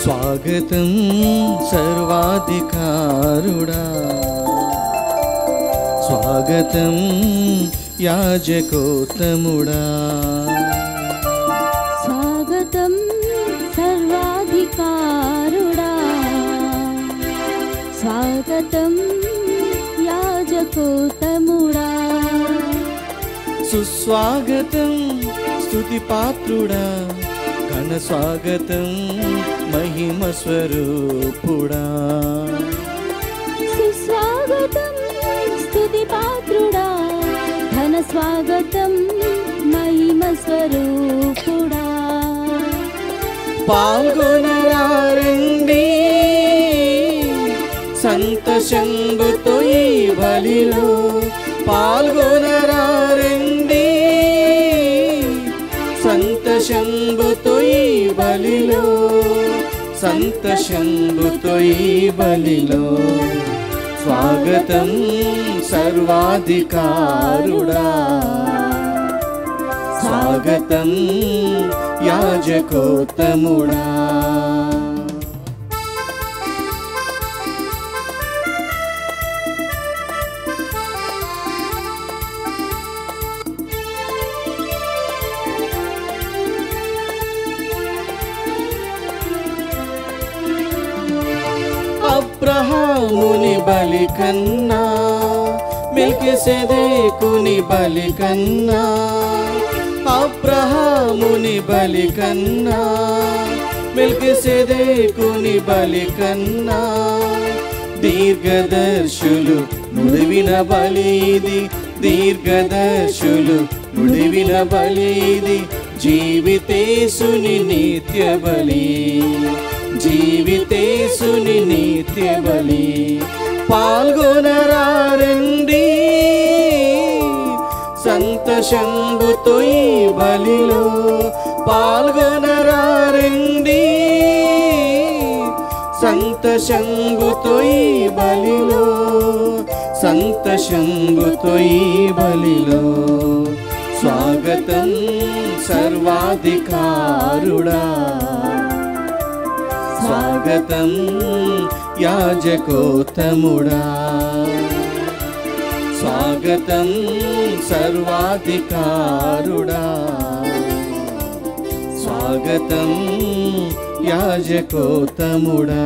స్వాగతం సర్వాధికారుడా స్వాగతం యాజకోత్తముడా స్వాగతం సర్వాధికారుడా స్వాగతం యాజకోతముడా సుస్వాగతం స్తుతి పాత్రుడా ఘన స్వాగతం మహిమ స్వరూపుడా సుస్వాగతం స్తుతి పాత్రుడా ఘన స్వాగతం మహిమ స్వరూపుడా పాల్గొనరారండి సంతోషంబుతో ఈ బలిలో పాల్గొనరారండి సంతోషంబుతో ఈ బలిలో సంతోషంబుతో ఈ బలిలో స్వాగతం సర్వాధికారుడా స్వాగతం యాజకోత్తముడా అబ్రహాముని బలి కన్నా మెల్కిసెదేకుని బలి కన్నా అబ్రహాముని బలి కన్నా మెల్కిసెదేకుని బలి కన్నా దీర్ఘదర్శులు నుడివిన బలిది దీర్ఘదర్శులు నుడివిన బలిది జీవితేశుని నిత్య బలి జీవితేశుని నిత్య బలి పాల్గొనరారండి సంతోషంబుతో ఈ బలిలో పాల్గొనరారండి సంతోషంబుతో ఈ బలిలో సంతోషంబుతో ఈ బలిలో స్వాగతం సర్వాధికారుడా స్వాగతం యాజకోత్తముడా స్వాగతం సర్వాధికారుడా స్వాగతం యాజకోత్తముడా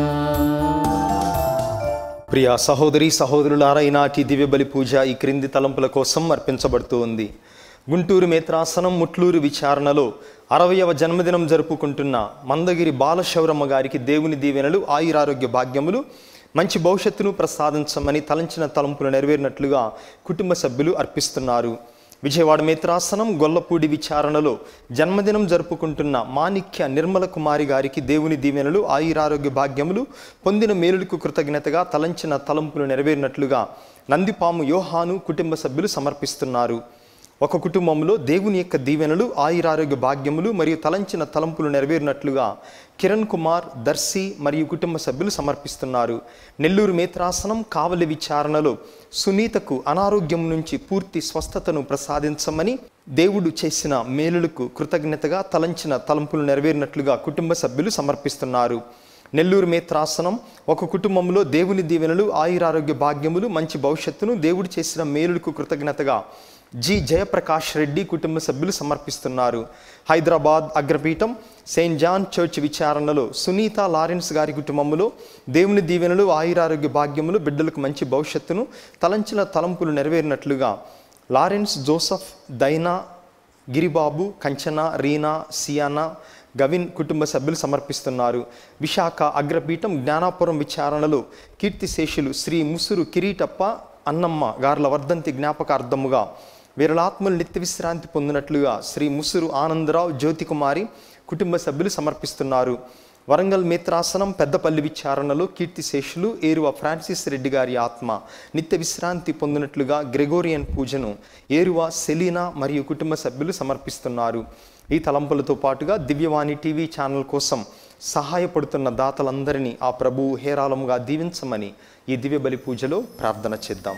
ప్రియ సహోదరి సహోదరులారా ఈనాటి దివ్య బలి పూజ ఈ క్రింది తలంపుల కోసం అర్పించబడుతూ ఉంది గుంటూరు మేత్రాసనం ముట్లూరు విచారణలో అరవయవ జన్మదినం జరుపుకుంటున్న మందగిరి బాలశౌరమ్మ గారికి దేవుని దీవెనలు ఆయురారోగ్య భాగ్యములు మంచి భవిష్యత్తును ప్రసాదించమని తలంచిన తలంపులు నెరవేరినట్లుగా కుటుంబ సభ్యులు అర్పిస్తున్నారు విజయవాడ మేత్రాసనం గొల్లపూడి విచారణలో జన్మదినం జరుపుకుంటున్న మాణిక్య నిర్మల కుమారి గారికి దేవుని దీవెనలు ఆయురారోగ్య భాగ్యములు పొందిన మేలులకు కృతజ్ఞతగా తలంచిన తలంపులు నెరవేరినట్లుగా నందిపాము యోహాను కుటుంబ సభ్యులు సమర్పిస్తున్నారు ఒక కుటుంబంలో దేవుని యొక్క దీవెనలు ఆయురారోగ్య భాగ్యములు మరియు తలంచిన తలంపులు నెరవేరినట్లుగా కిరణ్ కుమార్ దర్శి మరియు కుటుంబ సభ్యులు సమర్పిస్తున్నారు నెల్లూరు మేత్రాసనం కావలి విచారణలో సునీతకు అనారోగ్యం నుంచి పూర్తి స్వస్థతను ప్రసాదించమని దేవుడు చేసిన మేలులకు కృతజ్ఞతగా తలంచిన తలంపులు నెరవేరినట్లుగా కుటుంబ సభ్యులు సమర్పిస్తున్నారు నెల్లూరు మేత్రాసనం ఒక కుటుంబంలో దేవుని దీవెనలు ఆయురారోగ్య భాగ్యములు మంచి భవిష్యత్తును దేవుడు చేసిన మేలులకు కృతజ్ఞతగా జి జయప్రకాష్ రెడ్డి కుటుంబ సభ్యులు సమర్పిస్తున్నారు హైదరాబాద్ అగ్రపీఠం సెయింట్ జాన్ చర్చ్ విచారణలో సునీత లారెన్స్ గారి కుటుంబంలో దేవుని దీవెనలు ఆయురారోగ్య భాగ్యములు బిడ్డలకు మంచి భవిష్యత్తును తలంచిన తలంపులు నెరవేరినట్లుగా Lawrence Joseph Daina Giribabu Kanchana Reena Siana Gavin కుటుంబ సభ్యులు సమర్పిస్తున్నారు విశాఖ అగ్రపీఠం జ్ఞానాపురం విచారణలో కీర్తిశేషులు శ్రీ ముసురు కిరీటప్ప అన్నమ్మ గార్ల వర్ధంతి జ్ఞాపకార్థముగా వీరలాత్మలు నిత్య విశ్రాంతి పొందినట్లుగా శ్రీ ముసురు ఆనందరావు జ్యోతికుమారి కుటుంబ సభ్యులు సమర్పిస్తున్నారు వరంగల్ మిత్రాసనం పెద్దపల్లి విచారణలో కీర్తిశేషులు ఏరువ ఫ్రాన్సిస్ రెడ్డి గారి ఆత్మ నిత్య విశ్రాంతి పొందినట్లుగా గ్రెగోరియన్ పూజను ఏరువ సెలీనా మరియు కుటుంబ సభ్యులు సమర్పిస్తున్నారు ఈ తలంపులతో పాటుగా దివ్యవాణి టీవీ ఛానల్ కోసం సహాయపడుతున్న దాతలందరినీ ఆ ప్రభువు హేరాళముగా దీవించమని ఈ దివ్య బలి పూజలో ప్రార్థన చేద్దాం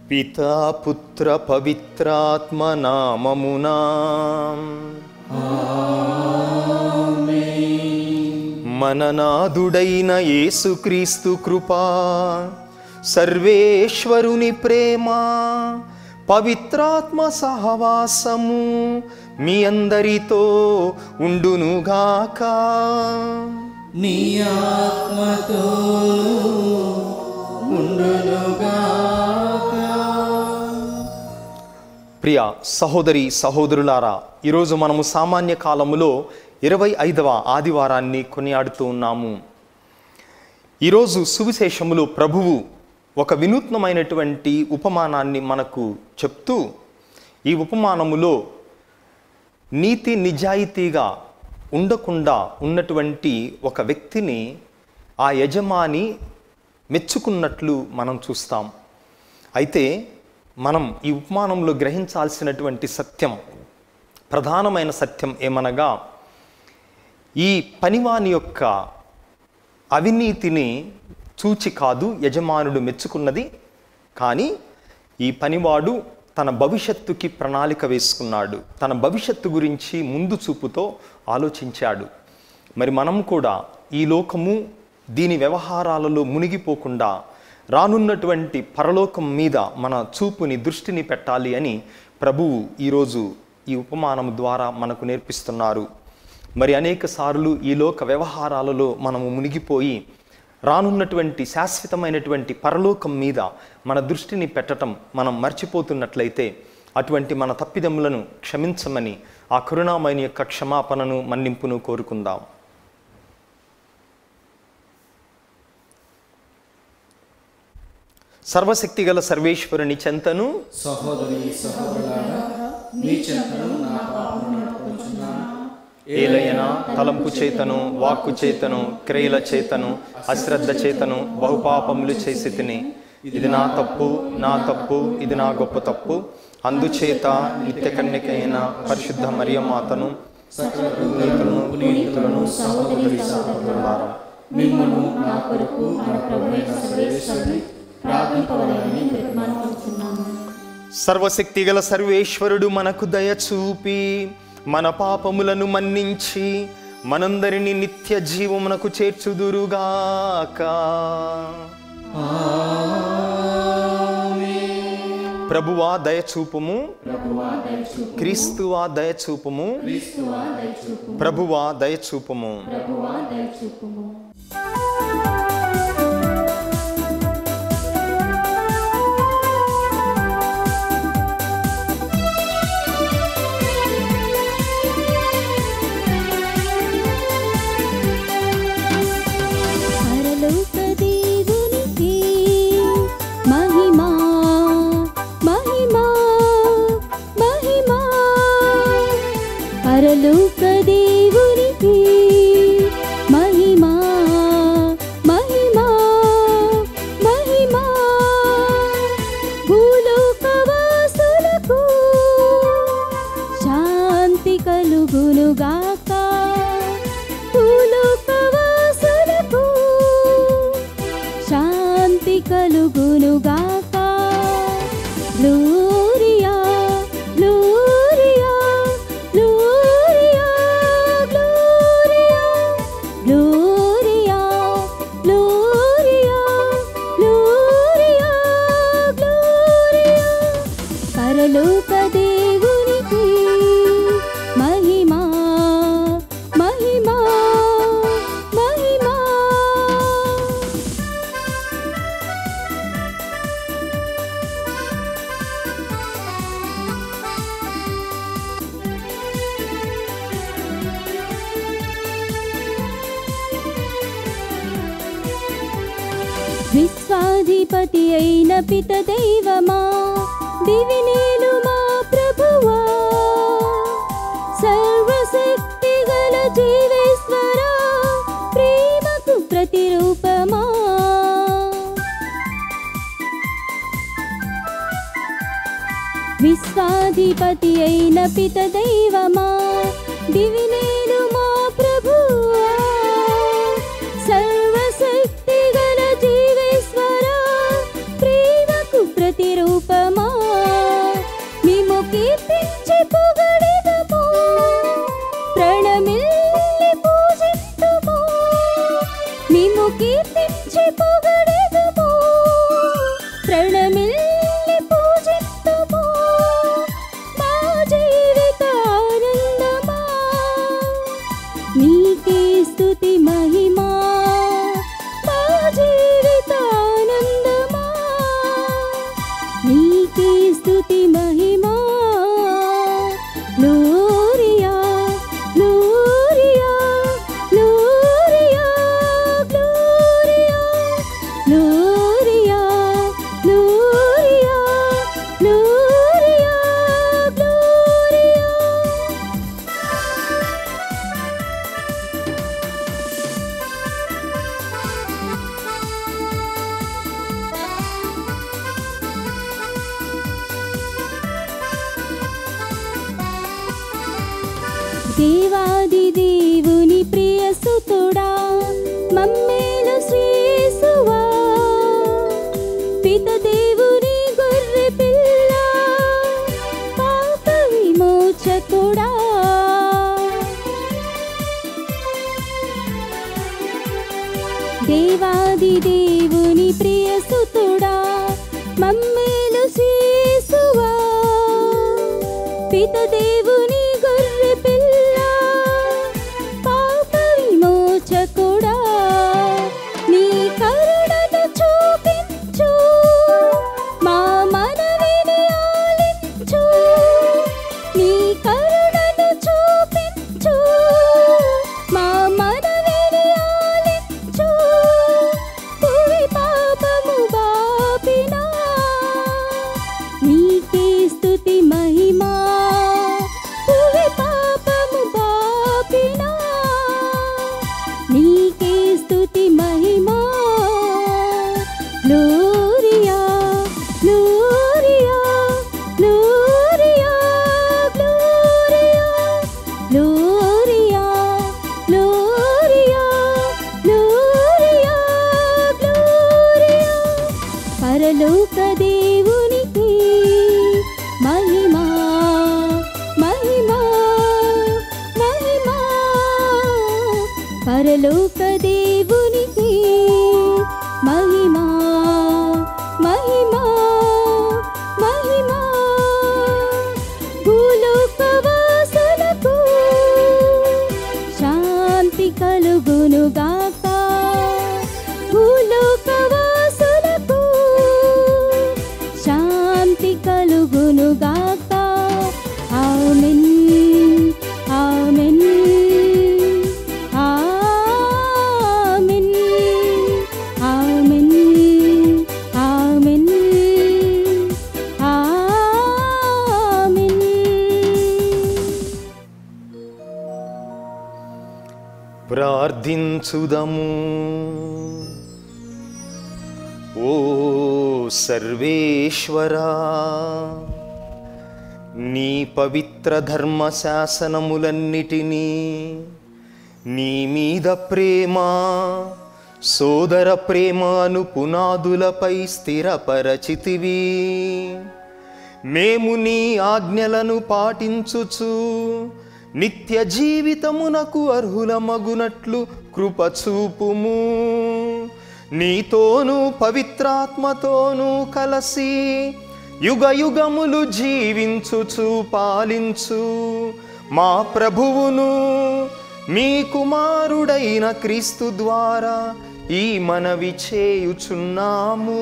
పితా పుత్ర పవిత్రాత్మ నామమునా మననాదుడైన యేసుక్రీస్తు కృపా సర్వేశ్వరుని ప్రేమ పవిత్రాత్మ సహవాసము మీ అందరితో ఉండునుగాక నీ ఆత్మతో ప్రియ సహోదరి సహోదరులారా ఈరోజు మనము సామాన్య కాలములో ఇరవై ఐదవ ఆదివారాన్ని కొనియాడుతూ ఉన్నాము ఈరోజు సువిశేషములో ప్రభువు ఒక వినూత్నమైనటువంటి ఉపమానాన్ని మనకు చెప్తూ ఈ ఉపమానములో నీతి నిజాయితీగా ఉండకుండా ఉన్నటువంటి ఒక వ్యక్తిని ఆ యజమాని మెచ్చుకున్నట్లు మనం చూస్తాం అయితే మనం ఈ ఉపమానంలో గ్రహించాల్సినటువంటి సత్యం ప్రధానమైన సత్యం ఏమనగా ఈ పనివాని యొక్క అవినీతిని చూచి కాదు యజమానుడు మెచ్చుకున్నది కానీ ఈ పనివాడు తన భవిష్యత్తుకి ప్రణాళిక వేసుకున్నాడు తన భవిష్యత్తు గురించి ముందు చూపుతో ఆలోచించాడు మరి మనం కూడా ఈ లోకము దీని వ్యవహారాలలో మునిగిపోకుండా రానున్నటువంటి పరలోకం మీద మన చూపుని దృష్టిని పెట్టాలి అని ప్రభువు ఈరోజు ఈ ఉపమానం ద్వారా మనకు నేర్పిస్తున్నారు మరి అనేక సార్లు ఈ లోక వ్యవహారాలలో మనము మునిగిపోయి రానున్నటువంటి శాశ్వతమైనటువంటి పరలోకం మీద మన దృష్టిని పెట్టటం మనం మర్చిపోతున్నట్లయితే అటువంటి మన తప్పిదములను క్షమించమని ఆ కరుణామయుని యొక్క క్షమాపణను మన్నింపును కోరుకుందాం సర్వశక్తిగల సర్వేశ్వరుని చెంతను సహోదరి సహోదరులారా మీ చెంతను నా పాపను నడుపుచున్నాను ఏలయన తలంపు చేతను వాక్కు చేతను క్రియల చేతను అశ్రద్ధ చేతను బహుపాపములు చేసి తిని ఇది నా తప్పు నా తప్పు ఇది నా గొప్ప తప్పు అందుచేత నిత్య కన్యకైన పరిశుద్ధ మరియమాతను సకలను పునీతులను సహోదరి సహోదరులారా మిమ్మల్ని నా కొరకు మన ప్రభువైన సర్వేశ్వరుని ప్రార్థింపవలనని బ్రతిమాలుకొనుచున్నాను సర్వశక్తిగల సర్వేశ్వరుడు మనకు దయ చూపి మన పాపములను మన్నించి మనందరిని నిత్య జీవమునకు చేర్చుదురుగాక ప్రభువా దయచూపుము క్రీస్తువా దయచూపుము ప్రభువా దయచూపుము ప్రభువా దయచూపుము పరలోక దేవునికి మహిమా మహిమా మహిమా పరలోక దేవునికి మహిమా మహిమా మహిమా భూలోకవాసులకు శాంతి కలుగునుగాక భూలోకవాసులకు శాంతి కలుగునుగాక Gloria Gloria Gloria Gloria Gloria Gloria Gloria Gloria పరలోక దేవునికి మహిమా మహిమా మహిమా విశ్వాధిపతి అయిన పిత దైవమా దివినేలు మా ప్రభువా సర్వశక్తి గల జీవేశ్వర ప్రేమకు ప్రతిరూపమా విశ్వాధిపతి అయిన పిత దైవమా దివినేలు మా ప్రభువా సర్వశక్తి గల జీవేశ్వర ప్రేమకు ప్రతిరూపమా కీర్తించి పొగడెదము ప్రణమిల్లి పూజిద్దుము మా జీవిత ఆనందమా నీకే స్తుతి మహిమా మా జీవిత ఆనందమా నీకే స్తుతి మహిమా Gloria Gloria Gloria Gloria Gloria Gloria Gloria Gloria దేవాది దేవుని ప్రియ సుతుడా మమ్మేలు శ్రీసువా పిత దేవుని గొర్రె పిల్ల పాప విమోచకుడా దేవాది దేవుని ప్రియ సుతుడా మమ్మేలు శ్రీసువా పిత దేవుని గొర్రె పిల్ల పాప విమోచకుడా నీ కరుణను చూపించు మా మనవిని ఆలించు నీ కరుణను చూపించు మా మనవిని ఆలించు భువి పాపము బాపినా నీకే స్తుతి మహిమా భువి పాపము బాపినా నీకే స్తుతి మహిమా Gloria Gloria Gloria Gloria Gloria Gloria Gloria Gloria పరలోక దేవునికి మహిమా మహిమా మహిమా పరలోక దేవునికి మహిమా మహిమా మహిమా భూలోక వాసులకు శాంతి కలుగునుగాక భూలోక వాసులకు శాంతి కలుగునుగాక amen amen amen amen amen amen ప్రార్థించుదము ఓ సర్వేశ్వరా నీ పవిత్ర ధర్మ శాసనములన్నిటినీ నీ మీద ప్రేమ సోదర ప్రేమ అను పునాదులపై స్థిరపరచితివి మేము నీ ఆజ్ఞలను పాటించుచు నిత్య జీవితమునకు అర్హులమగునట్లు కృప చూపుము నీతోనూ పవిత్రాత్మతోనూ కలసి యుగ యుగములు జీవించుచు పాలించు మా ప్రభువును మీ కుమారుడైన క్రీస్తు ద్వారా ఈ మనవి చేయుచున్నాము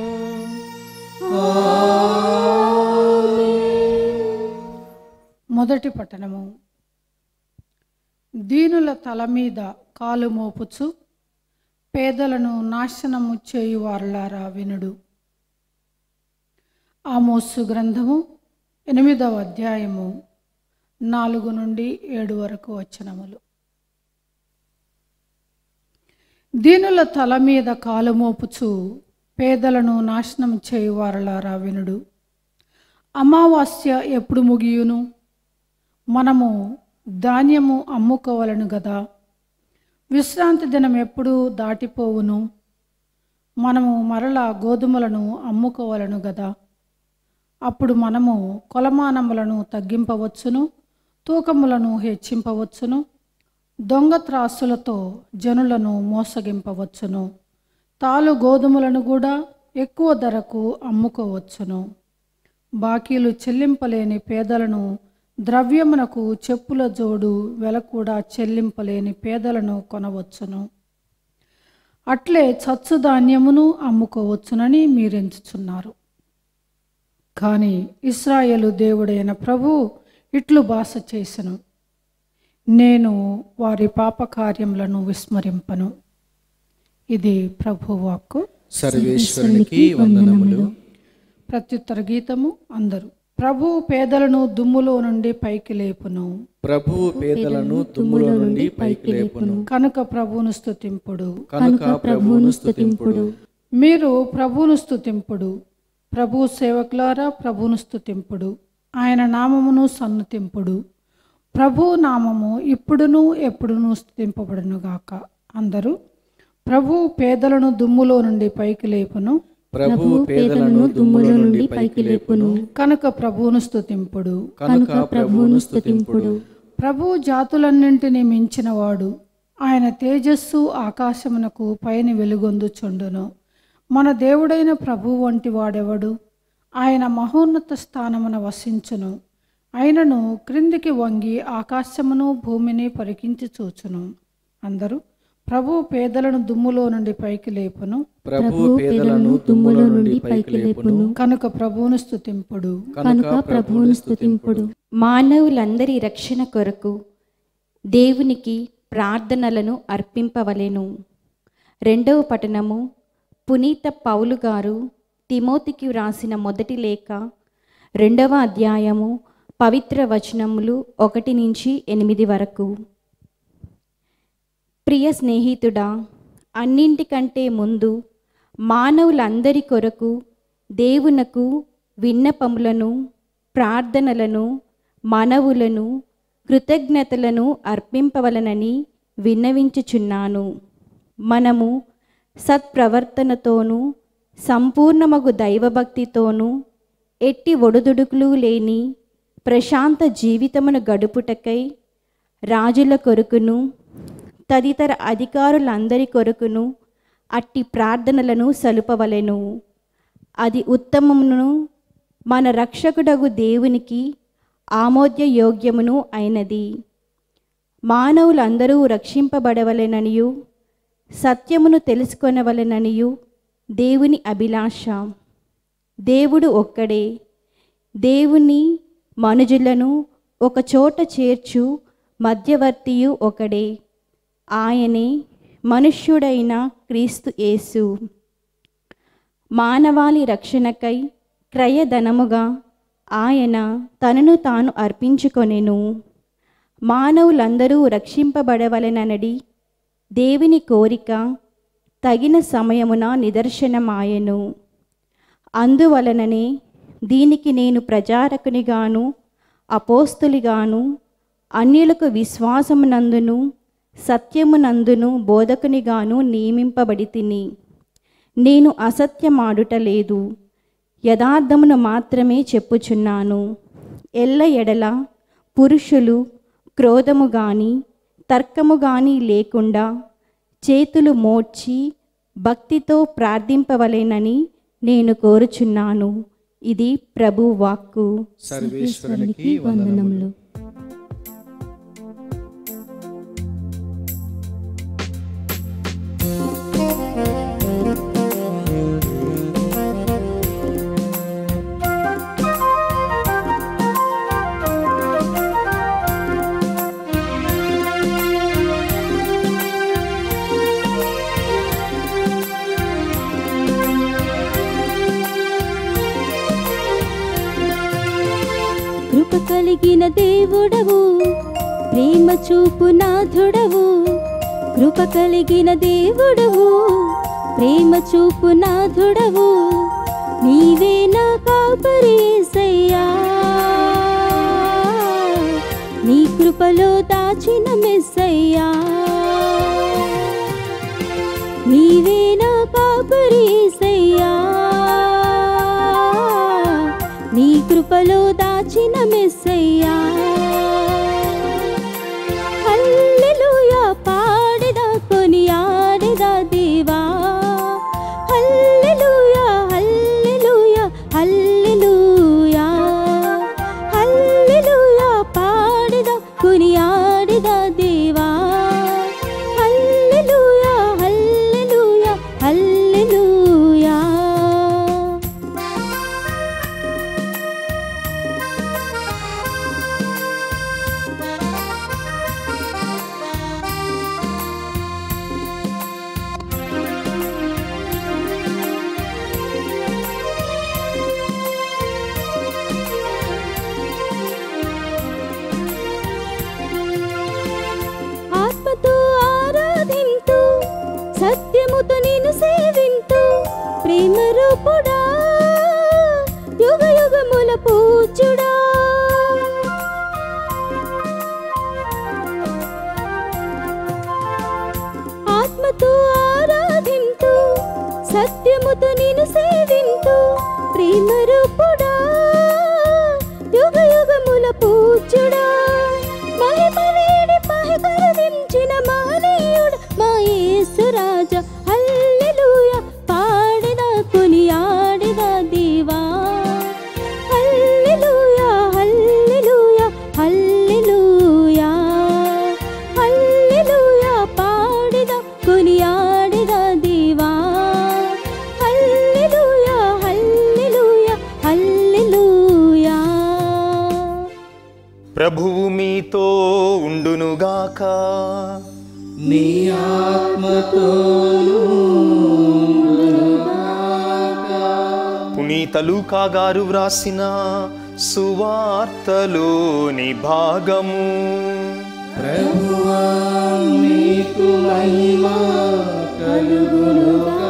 మొదటి పట్టణము దీనుల తల మీద కాలు మోపుచు పేదలను నాశనము చేయువారులారా వినుడు ఆమోసు గ్రంథము ఎనిమిదవ అధ్యాయము నాలుగు నుండి ఏడు వరకు వచనములు దీనుల తల మీద కాలు మోపుచు పేదలను నాశనం చేయువారులారా వినుడు అమావాస్య ఎప్పుడు ముగియును మనము ధాన్యము అమ్ముకోవలను గదా విశ్రాంతి దినం ఎప్పుడు దాటిపోవును మనము మరలా గోధుమలను అమ్ముకోవలను గదా అప్పుడు మనము కొలమానములను తగ్గింపవచ్చును తూకములను హెచ్చింపవచ్చును దొంగ త్రాసులతో జనులను మోసగింపవచ్చును తాలు గోధుమలను కూడా ఎక్కువ ధరకు అమ్ముకోవచ్చును బాకీలు చెల్లింపలేని పేదలను ద్రవ్యమునకు చెప్పుల జోడు వెల కూడా చెల్లింపలేని పేదలను కొనవచ్చును అట్లే చచ్చు ధాన్యమును అమ్ముకోవచ్చునని మీరెంచుచున్నారు కానీ ఇస్రాయేలు దేవుడైన ప్రభు ఇట్లు భాష చేసెను నేను వారి పాపకార్యములను విస్మరింపను ఇది ప్రభు వాక్కు సర్వేశ్వరునికి వందనములు ప్రత్యుత్తర గీతము అందరు ప్రభు పేదలను దుమ్ములో నుండి పైకి లేపును ప్రభువు పేదలను తుమ్ముల నుండి పైకి లేపును కనుక ప్రభువును స్తుతింపుడు కనుక ప్రభువును స్తుతింపుడు మీరు ప్రభువును స్తుతింపుడు ప్రభు సేవకులారా ప్రభువును స్తుతింపుడు ఆయన నామమును సన్నుతింపుడు ప్రభు నామము ఇప్పుడును ఎప్పుడును స్తుతింపబడును గాక అందరూ ప్రభు పేదలను దుమ్ములో నుండి పైకి లేపును ప్రభువు పేదలను తుమ్ముల నుండి పైకి లేపును కనుక ప్రభువును స్తుతింపుడు కనుక ప్రభువును స్తుతింపుడు ప్రభు జాతులన్నింటినీ మించినవాడు ఆయన తేజస్సు ఆకాశమునకు పైన వెలుగొందుచుండును మన దేవుడైన ప్రభు వంటి వాడెవడు ఆయన మహోన్నత స్థానమున వసించును ఆయనను క్రిందికి వంగి ఆకాశమును భూమిని పరికించి చూచును అందరూ ప్రభు పేదలను దుమ్ములో నుండి పైకి లేపును ప్రభువు పేదలను తుమ్ముల నుండి పైకి లేపును కనుక ప్రభువును స్తుతింపుడు కనుక ప్రభువును స్తుతింపుడు మానవులందరి రక్షణ కొరకు దేవునికి ప్రార్థనలను అర్పింపవలెను రెండవ పట్టణము పునీత పౌలు గారు తిమోతికి వ్రాసిన మొదటి లేఖ రెండవ అధ్యాయము పవిత్ర వచనములు ఒకటి నుంచి ఎనిమిది వరకు ప్రియ స్నేహితుడా అన్నింటికంటే ముందు మానవులందరి కొరకు దేవునకు విన్నపములను ప్రార్థనలను మనవులను కృతజ్ఞతలను అర్పింపవలనని విన్నవించుచున్నాను మనము సత్ప్రవర్తనతోనూ సంపూర్ణమగు దైవభక్తితోనూ ఎట్టి ఒడుదుడుకులు లేని ప్రశాంత జీవితమును గడుపుటకై రాజుల కొరకును తదితర అధికారులందరి కొరకును అట్టి ప్రార్థనలను సలుపవలెను అది ఉత్తమమును మన రక్షకుడగు దేవునికి ఆమోద్య యోగ్యమును అయినది మానవులందరూ రక్షింపబడవలెననియు సత్యమును తెలుసుకొనవలెననియు దేవుని అభిలాష దేవుడు ఒక్కడే దేవుని మనుజులను ఒక చోట చేర్చు మధ్యవర్తియు ఒకడే ఆయనే మనుష్యుడైన క్రీస్తు యేసు మానవాళి రక్షణకై క్రయధనముగా ఆయన తనను తాను అర్పించుకొనెను మానవులందరూ రక్షింపబడవలెననడి దేవుని కోరిక తగిన సమయమున నిదర్శనమాయెను అందువలననే దీనికి నేను ప్రచారకునిగాను అపోస్తులిగాను అన్యులకు విశ్వాసమునందును సత్యమునందును బోధకునిగాను నియమింపబడి తిని నేను అసత్యమాడుట లేదు యథార్థమును మాత్రమే చెప్పుచున్నాను ఎల్ల ఎడల పురుషులు క్రోధము గాని తర్కము గాని లేకుండా చేతులు మోడ్చి భక్తితో ప్రార్థింపవలెనని నేను కోరుచున్నాను ఇది ప్రభు వాక్కు సర్వేశ్వరునికి వందనములు కృప కలిగిన దేవుడవు ప్రేమ చూపు నాథుడవు కృప కలిగిన దేవుడవు ప్రేమ చూపు నాథుడవు నీవే నా కాపరేసయ్యా నీ కృపలో దాచిన మెస్సయ్యా నీవే నా కాపరేసయ్యా నీ కృపలో దాచిన మెస్సయ్యా హల్లెలూయ నిన్ను సేవింతు ప్రేమ రూపుడా యుగ యుగముల పూజుడా ఆత్మతో ఆరాధింతు సత్యముతో నిన్ను సేవింతు ప్రేమ రూపుడా యుగ యుగముల పూజుడా మహిమ వేడి మహికరించిన మహనీయుడు మా యేసు రాజా హల్లెలూయా పాడిన కొనియాడిన దేవా హల్లెలూయా హల్లెలూయా హల్లెలూయా హల్లెలూయా పాడిన కొనియాడిన దేవా హల్లెలూయా హల్లెలూయా హల్లెలూయా ప్రభువు మీతో ఉండునుగాక నీ ఆత్మతోను పునీత లూకా గారు వ్రాసిన సువార్తలోని భాగము ప్రభువా నీకు మహిమ కలుగునుగాక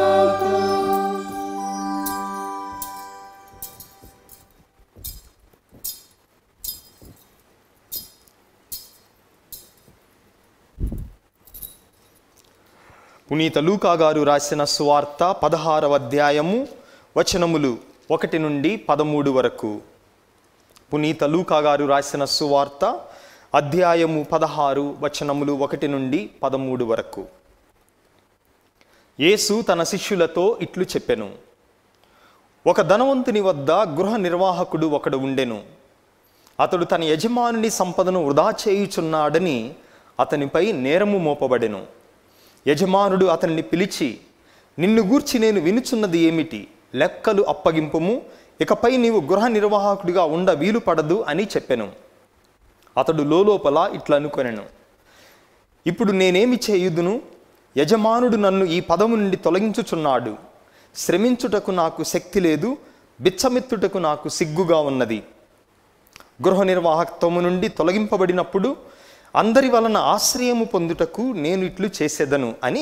పునీత లూకా గారు రాసిన సువార్త పదహారవ అధ్యాయము వచనములు ఒకటి నుండి పదమూడు వరకు పునీత లూకా గారు రాసిన సువార్త అధ్యాయము పదహారు వచనములు ఒకటి నుండి పదమూడు వరకు యేసు తన శిష్యులతో ఇట్లు చెప్పెను ఒక ధనవంతుని వద్ద గృహ నిర్వాహకుడు ఒకడు ఉండెను అతడు తన యజమానుని సంపదను వృధా చేయుచున్నాడని అతనిపై నేరము మోపబడెను యజమానుడు అతన్ని పిలిచి నిన్ను గూర్చి నేను వినుచున్నది ఏమిటి లెక్కలు అప్పగింపుము ఇకపై నీవు గృహ నిర్వాహకుడిగా ఉండ వీలు పడదు అని చెప్పెను అతడు లోలోపల ఇట్లా అనుకొనెను ఇప్పుడు నేనేమి చేయుదును యజమానుడు నన్ను ఈ పదము నుండి తొలగించుచున్నాడు శ్రమించుటకు నాకు శక్తి లేదు బిచ్చమెత్తుటకు నాకు సిగ్గుగా ఉన్నది గృహ నిర్వాహకత్వము నుండి తొలగింపబడినప్పుడు అందరి వలన ఆశ్రయము పొందుటకు నేను ఇట్లు చేసేదను అని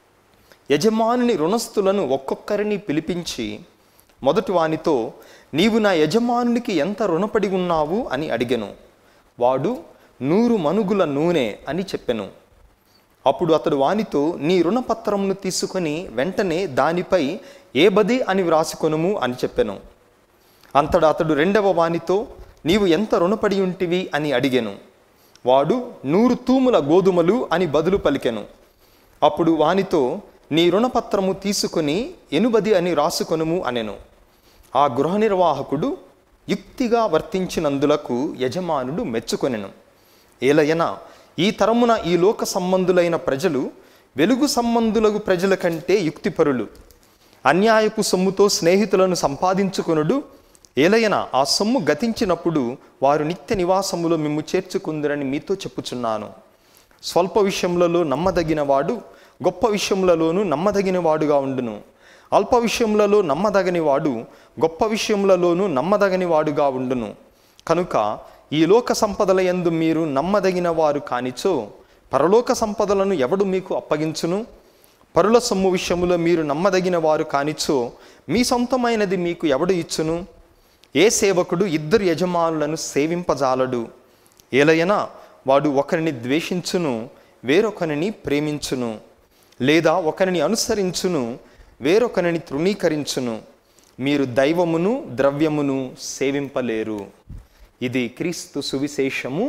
యజమానుని రుణస్థులను ఒక్కొక్కరిని పిలిపించి మొదటి వానితో నీవు నా యజమానునికి ఎంత రుణపడి ఉన్నావు అని అడిగెను వాడు నూరు మనుగుల నూనె అని చెప్పెను అప్పుడు అతడు వానితో నీ రుణపత్రమును తీసుకొని వెంటనే దానిపై ఏ బది అని వ్రాసుకొనుము అని చెప్పెను అంతటా అతడు రెండవ వానితో నీవు ఎంత రుణపడి ఉంటివి అని అడిగెను వాడు నూరు తూముల గోధుమలు అని బదులు పలికెను అప్పుడు వానితో నీ రుణపత్రము తీసుకొని ఎనుబది అని రాసుకొనుము అనెను ఆ గృహ నిర్వాహకుడు యుక్తిగా వర్తించినందులకు యజమానుడు మెచ్చుకొనెను ఏలయన ఈ తరమున ఈ లోక సంబంధులైన ప్రజలు వెలుగు సంబంధులకు ప్రజల కంటే యుక్తిపరులు అన్యాయపు సొమ్ముతో స్నేహితులను సంపాదించుకొనుడు ఏలయన ఆ సొమ్ము గతించినప్పుడు వారు నిత్య నివాసములో మిమ్ము చేర్చుకుందరని మీతో చెప్పుచున్నాను స్వల్ప విషయములలో నమ్మదగిన వాడు గొప్ప విషయములలోనూ నమ్మదగిన వాడుగా ఉండును అల్ప విషయములలో నమ్మదగని వాడు గొప్ప విషయములలోనూ నమ్మదగని వాడుగా ఉండును కనుక ఈ లోక సంపదల యందు మీరు నమ్మదగిన వారు కానిచో పరలోక సంపదలను ఎవడు మీకు అప్పగించును పరుల సొమ్ము విషయములో మీరు నమ్మదగిన వారు కానిచో మీ సొంతమైనది మీకు ఎవడు ఇచ్చును ఏ సేవకుడు ఇద్దరు యజమానులను సేవింపజాలడు ఏలయనా వాడు ఒకరిని ద్వేషించును వేరొకరిని ప్రేమించును లేదా ఒకరిని అనుసరించును వేరొకరిని తృణీకరించును మీరు దైవమును ద్రవ్యమును సేవింపలేరు ఇది క్రీస్తు సువిశేషము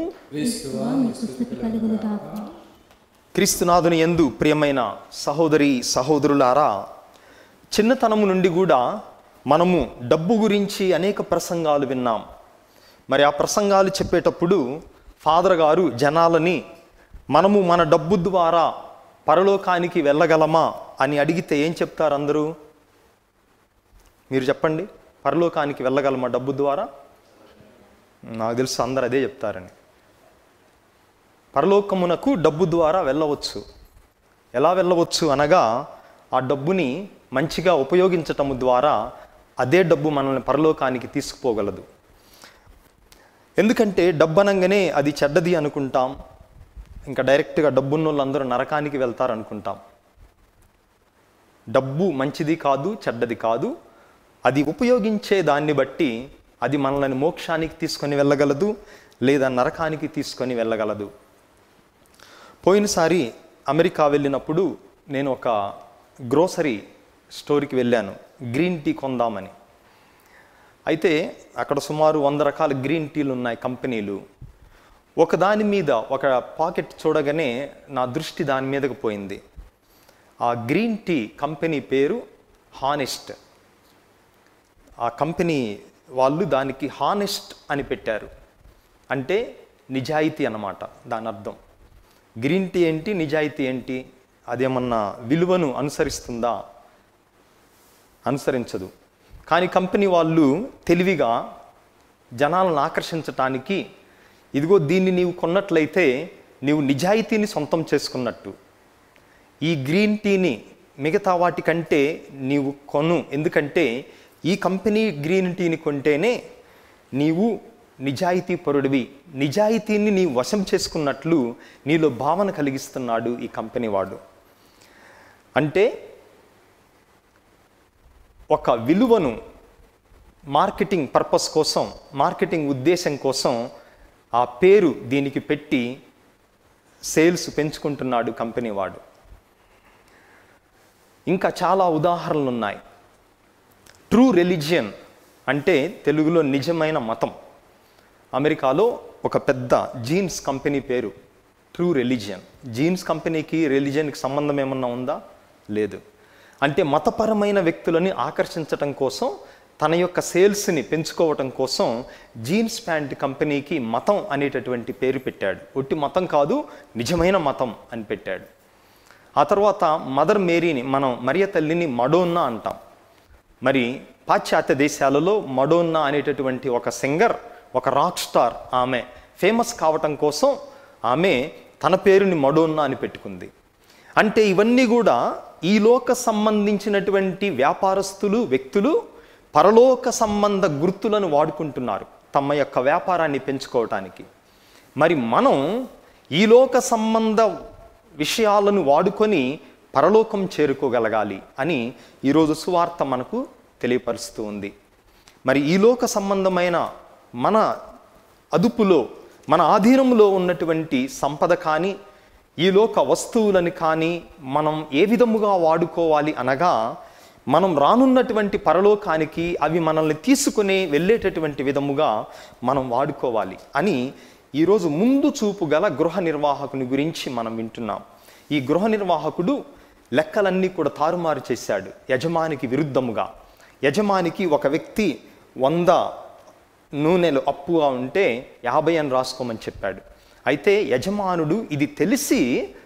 స్తుతి కలుగును గాక క్రీస్తునాథుని ఎందు ప్రియమైన సహోదరి సహోదరులారా చిన్నతనము నుండి కూడా మనము డబ్బు గురించి అనేక ప్రసంగాలు విన్నాం మరి ఆ ప్రసంగాలు చెప్పేటప్పుడు ఫాదర్ గారు జనాలని మనము మన డబ్బు ద్వారా పరలోకానికి వెళ్ళగలమా అని అడిగితే ఏం చెప్తారు అందరూ మీరు చెప్పండి పరలోకానికి వెళ్ళగలమా డబ్బు ద్వారా నాకు తెలుసు అందరు అదే చెప్తారని పరలోకమునకు డబ్బు ద్వారా వెళ్ళవచ్చు ఎలా వెళ్ళవచ్చు అనగా ఆ డబ్బుని మంచిగా ఉపయోగించటము ద్వారా అదే డబ్బు మనల్ని పరలోకానికి తీసుకుపోగలదు ఎందుకంటే డబ్బు అనగానే అది చెడ్డది అనుకుంటాం ఇంకా డైరెక్ట్గా డబ్బున్న వాళ్ళందరూ నరకానికి వెళ్తారు అనుకుంటాం డబ్బు మంచిది కాదు చెడ్డది కాదు అది ఉపయోగించే దాన్ని బట్టి అది మనల్ని మోక్షానికి తీసుకొని వెళ్ళగలదు లేదా నరకానికి తీసుకొని వెళ్ళగలదు పోయినసారి అమెరికా వెళ్ళినప్పుడు నేను ఒక గ్రోసరీ స్టోర్కి వెళ్ళాను గ్రీన్ టీ కొందామని అయితే అక్కడ సుమారు వంద రకాల గ్రీన్ టీలు ఉన్నాయి కంపెనీలు ఒక దాని మీద ఒక పాకెట్ చూడగానే నా దృష్టి దాని మీదకు పోయింది ఆ గ్రీన్ టీ కంపెనీ పేరు హానెస్ట్ ఆ కంపెనీ వాళ్ళు దానికి హానెస్ట్ అని పెట్టారు అంటే నిజాయితీ అన్నమాట దాని అర్థం గ్రీన్ టీ ఏంటి నిజాయితీ ఏంటి అదేమన్నా విలువను అనుసరిస్తుందా అనుసరించదు కానీ కంపెనీ వాళ్ళు తెలివిగా జనాలను ఆకర్షించటానికి ఇదిగో దీన్ని నీవు కొన్నట్లయితే నీవు నిజాయితీని సొంతం చేసుకున్నట్టు ఈ గ్రీన్ టీని మిగతా వాటికంటే నీవు కొను ఎందుకంటే ఈ కంపెనీ గ్రీన్ టీని కొంటేనే నీవు నిజాయితీ పరుడివి నిజాయితీని నీ వశం చేసుకున్నట్లు నీలో భావన కలిగిస్తున్నాడు ఈ కంపెనీ వాడు అంటే ఒక విలువను మార్కెటింగ్ పర్పస్ కోసం మార్కెటింగ్ ఉద్దేశం కోసం ఆ పేరు దీనికి పెట్టి సేల్స్ పెంచుకుంటున్నాడు కంపెనీ వాడు ఇంకా చాలా ఉదాహరణలు ఉన్నాయి ట్రూ రిలీజియన్ అంటే తెలుగులో నిజమైన మతం అమెరికాలో ఒక పెద్ద జీన్స్ కంపెనీ పేరు ట్రూ రిలీజియన్ జీన్స్ కంపెనీకి రిలీజియన్కి సంబంధం ఏమన్నా ఉందా లేదు అంటే మతపరమైన వ్యక్తులని ఆకర్షించటం కోసం తన యొక్క సేల్స్ని పెంచుకోవటం కోసం జీన్స్ ప్యాంట్ కంపెనీకి మతం అనేటటువంటి పేరు పెట్టాడు ఒట్టి మతం కాదు నిజమైన మతం అని పెట్టాడు ఆ తర్వాత మదర్ మేరీని మనం మరియ తల్లిని మడోన్నా అంటాం మరి పాశ్చాత్య దేశాలలో మడోన్నా అనేటటువంటి ఒక సింగర్ ఒక రాక్ స్టార్ ఆమె ఫేమస్ కావటం కోసం ఆమె తన పేరుని మడోన్నా అని పెట్టుకుంది అంటే ఇవన్నీ కూడా ఈ లోక సంబంధించినటువంటి వ్యాపారస్తులు వ్యక్తులు పరలోక సంబంధ గుర్తులను వాడుకుంటున్నారు తమ యొక్క వ్యాపారాన్ని పెంచుకోవటానికి మరి మనం ఈ లోక సంబంధ విషయాలను వాడుకొని పరలోకం చేరుకోగలగాలి అని ఈరోజు సువార్త మనకు తెలియపరుస్తూ ఉంది మరి ఈ లోక సంబంధమైన మన అదుపులో మన ఆధీనంలో ఉన్నటువంటి సంపద కానీ ఈ లోక వస్తువులని కానీ మనం ఏ విధముగా వాడుకోవాలి అనగా మనం రానున్నటువంటి పరలోకానికి అవి మనల్ని తీసుకుని వెళ్ళేటటువంటి విధముగా మనం వాడుకోవాలి అని ఈరోజు ముందు చూపు గల గృహ నిర్వాహకుని గురించి మనం వింటున్నాం ఈ గృహ నిర్వాహకుడు లెక్కలన్నీ కూడా తారుమారు చేశాడు యజమానికి విరుద్ధముగా యజమానికి ఒక వ్యక్తి వంద నూనెలు అప్పుగా ఉంటే యాభై అని రాసుకోమని చెప్పాడు అయితే యజమానుడు ఇది తెలిసి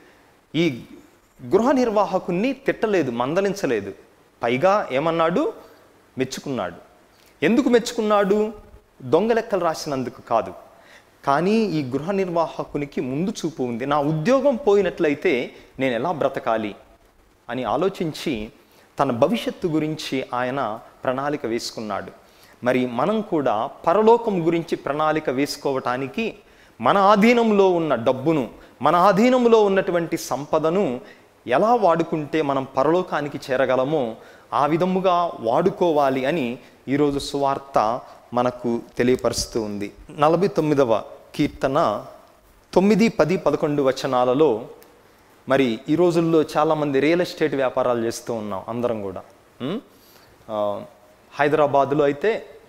ఈ గృహ నిర్వాహకుణ్ణి తిట్టలేదు మందలించలేదు పైగా ఏమన్నాడు మెచ్చుకున్నాడు ఎందుకు మెచ్చుకున్నాడు దొంగ లెక్కలు రాసినందుకు కాదు కానీ ఈ గృహ నిర్వాహకునికి ముందు చూపు ఉంది నా ఉద్యోగం పోయినట్లయితే నేను ఎలా బ్రతకాలి అని ఆలోచించి తన భవిష్యత్తు గురించి ఆయన ప్రణాళిక వేసుకున్నాడు మరి మనం కూడా పరలోకం గురించి ప్రణాళిక వేసుకోవటానికి మన ఆధీనంలో ఉన్న డబ్బును మన ఆధీనంలో ఉన్నటువంటి సంపదను ఎలా వాడుకుంటే మనం పరలోకానికి చేరగలమో ఆ విధముగా వాడుకోవాలి అని ఈరోజు సువార్త మనకు తెలియపరుస్తూ ఉంది నలభై తొమ్మిదవ కీర్తన తొమ్మిది పది పదకొండు వచనాలలో మరి ఈ రోజుల్లో చాలామంది రియల్ ఎస్టేట్ వ్యాపారాలు చేస్తూ ఉన్నాం అందరం కూడా ఉం? ఆ, హైదరాబాదులో అయితే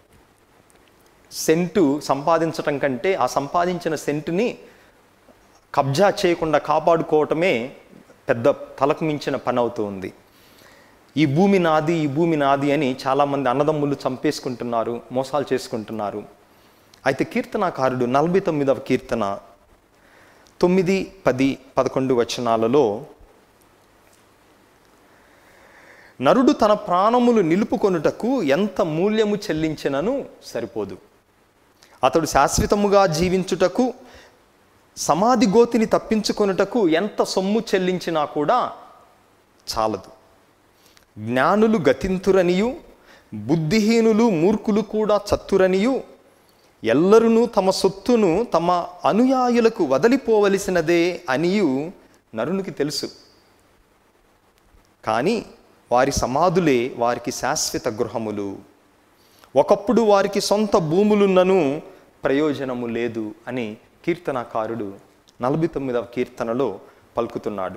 సెంటు సంపాదించటం కంటే ఆ సంపాదించిన సెంటుని కబ్జా చేయకుండా కాపాడుకోవటమే పెద్ద తలకు మించిన పని అవుతూ ఉంది ఈ భూమి నాది ఈ భూమి నాది అని చాలామంది అన్నదమ్ములు చంపేసుకుంటున్నారు మోసాలు చేసుకుంటున్నారు అయితే కీర్తనాకారుడు నలభై తొమ్మిదవ కీర్తన తొమ్మిది పది పదకొండు వచనాలలో నరుడు తన ప్రాణములు నిలుపుకొనుటకు ఎంత మూల్యము చెల్లించినను సరిపోదు అతడు శాశ్వతముగా జీవించుటకు సమాధి గోతిని తప్పించుకొనుటకు ఎంత సొమ్ము చెల్లించినా కూడా చాలదు జ్ఞానులు గతింతురనియు బుద్ధిహీనులు మూర్ఖులు కూడా చత్తురనియు ఎల్లరునూ తమ సొత్తును తమ అనుయాయులకు వదిలిపోవలసినదే అనియు నరునికి తెలుసు కానీ వారి సమాధులే వారికి శాశ్వత గృహములు ఒకప్పుడు వారికి సొంత భూములున్నను ప్రయోజనము లేదు అని కీర్తనాకారుడు నలభై తొమ్మిదవ కీర్తనలో పలుకుతున్నాడు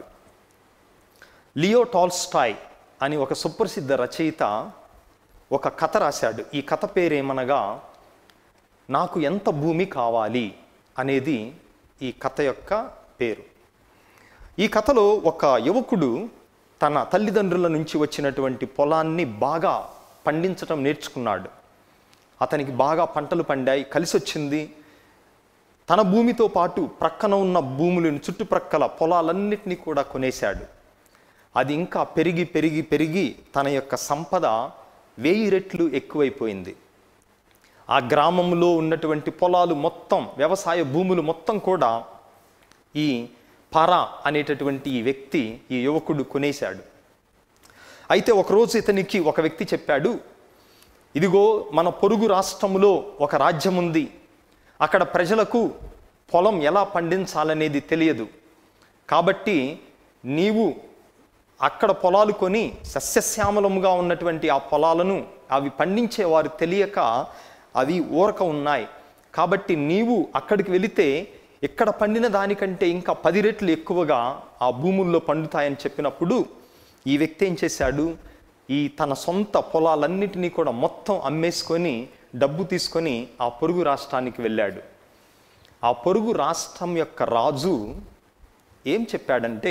లియో టాల్స్టాయ్ అని ఒక సుప్రసిద్ధ రచయిత ఒక కథ రాశాడు ఈ కథ పేరేమనగా నాకు ఎంత భూమి కావాలి అనేది ఈ కథ యొక్క పేరు ఈ కథలో ఒక యువకుడు తన తల్లిదండ్రుల నుంచి వచ్చినటువంటి పొలాన్ని బాగా పండించటం నేర్చుకున్నాడు అతనికి బాగా పంటలు పండాయి కలిసి వచ్చింది తన భూమితో పాటు ప్రక్కన ఉన్న భూములను చుట్టుప్రక్కల పొలాలన్నింటినీ కూడా కొనేశాడు అది ఇంకా పెరిగి పెరిగి పెరిగి తన యొక్క సంపద వెయ్యి రెట్లు ఎక్కువైపోయింది ఆ గ్రామంలో ఉన్నటువంటి పొలాలు మొత్తం వ్యవసాయ భూములు మొత్తం కూడా ఈ పారా అనేటటువంటి ఈ వ్యక్తి ఈ యువకుడు కొనేశాడు అయితే ఒకరోజు ఇతనికి ఒక వ్యక్తి చెప్పాడు ఇదిగో మన పొరుగు రాష్ట్రంలో ఒక రాజ్యం ఉంది అక్కడ ప్రజలకు పొలం ఎలా పండించాలనేది తెలియదు కాబట్టి నీవు అక్కడ పొలాలు కొని సస్యశ్యామలముగా ఉన్నటువంటి ఆ పొలాలను అవి పండించేవారు తెలియక అవి ఊరక ఉన్నాయి కాబట్టి నీవు అక్కడికి వెళితే ఇక్కడ పండిన దానికంటే ఇంకా పది రెట్లు ఎక్కువగా ఆ భూముల్లో పండుతాయని చెప్పినప్పుడు ఈ వ్యక్తి ఏం చేశాడు ఈ తన సొంత పొలాలన్నిటినీ కూడా మొత్తం అమ్మేసుకొని డబ్బు తీసుకొని ఆ పొరుగు రాష్ట్రానికి వెళ్ళాడు ఆ పొరుగు రాష్ట్రం యొక్క రాజు ఏం చెప్పాడంటే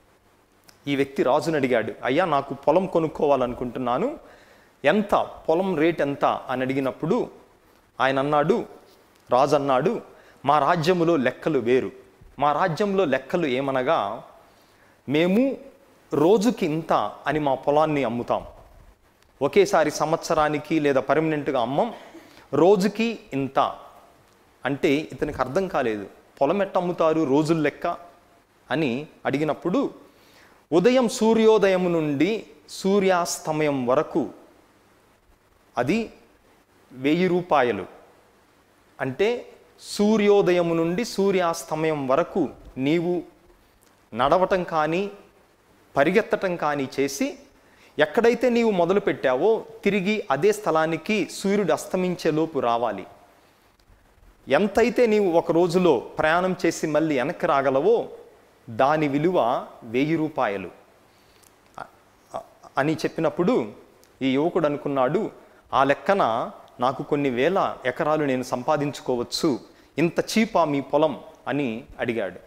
ఈ వ్యక్తి రాజుని అడిగాడు అయ్యా నాకు పొలం కొనుక్కోవాలనుకుంటున్నాను ఎంత పొలం రేట్ ఎంత అని అడిగినప్పుడు ఆయన అన్నాడు రాజు అన్నాడు మా రాజ్యములో లెక్కలు వేరు మా రాజ్యంలో లెక్కలు ఏమనగా మేము రోజుకి ఇంత అని మా పొలాన్ని అమ్ముతాం ఒకేసారి సంవత్సరానికి లేదా పర్మనెంట్గా అమ్మం రోజుకి ఇంత అంటే ఇతనికి అర్థం కాలేదు పొలం ఎట్ట అమ్ముతారు రోజుల లెక్క అని అడిగినప్పుడు ఉదయం సూర్యోదయం నుండి సూర్యాస్తమయం వరకు అది వెయ్యి రూపాయలు అంటే సూర్యోదయం నుండి సూర్యాస్తమయం వరకు నీవు నడవటం కానీ పరిగెత్తటం కానీ చేసి ఎక్కడైతే నీవు మొదలు పెట్టావో తిరిగి అదే స్థలానికి సూర్యుడు అస్తమించే లోపు రావాలి ఎంతైతే నీవు ఒక రోజులో ప్రయాణం చేసి మళ్ళీ వెనక్కి రాగలవో దాని విలువ వెయ్యి రూపాయలు అ- అని చెప్పినప్పుడు ఈ యువకుడు అనుకున్నాడు ఆ లెక్కన నాకు కొన్ని వేల ఎకరాలు నేను సంపాదించుకోవచ్చు ఇంత చీపా మీ పొలం అని అడిగాడు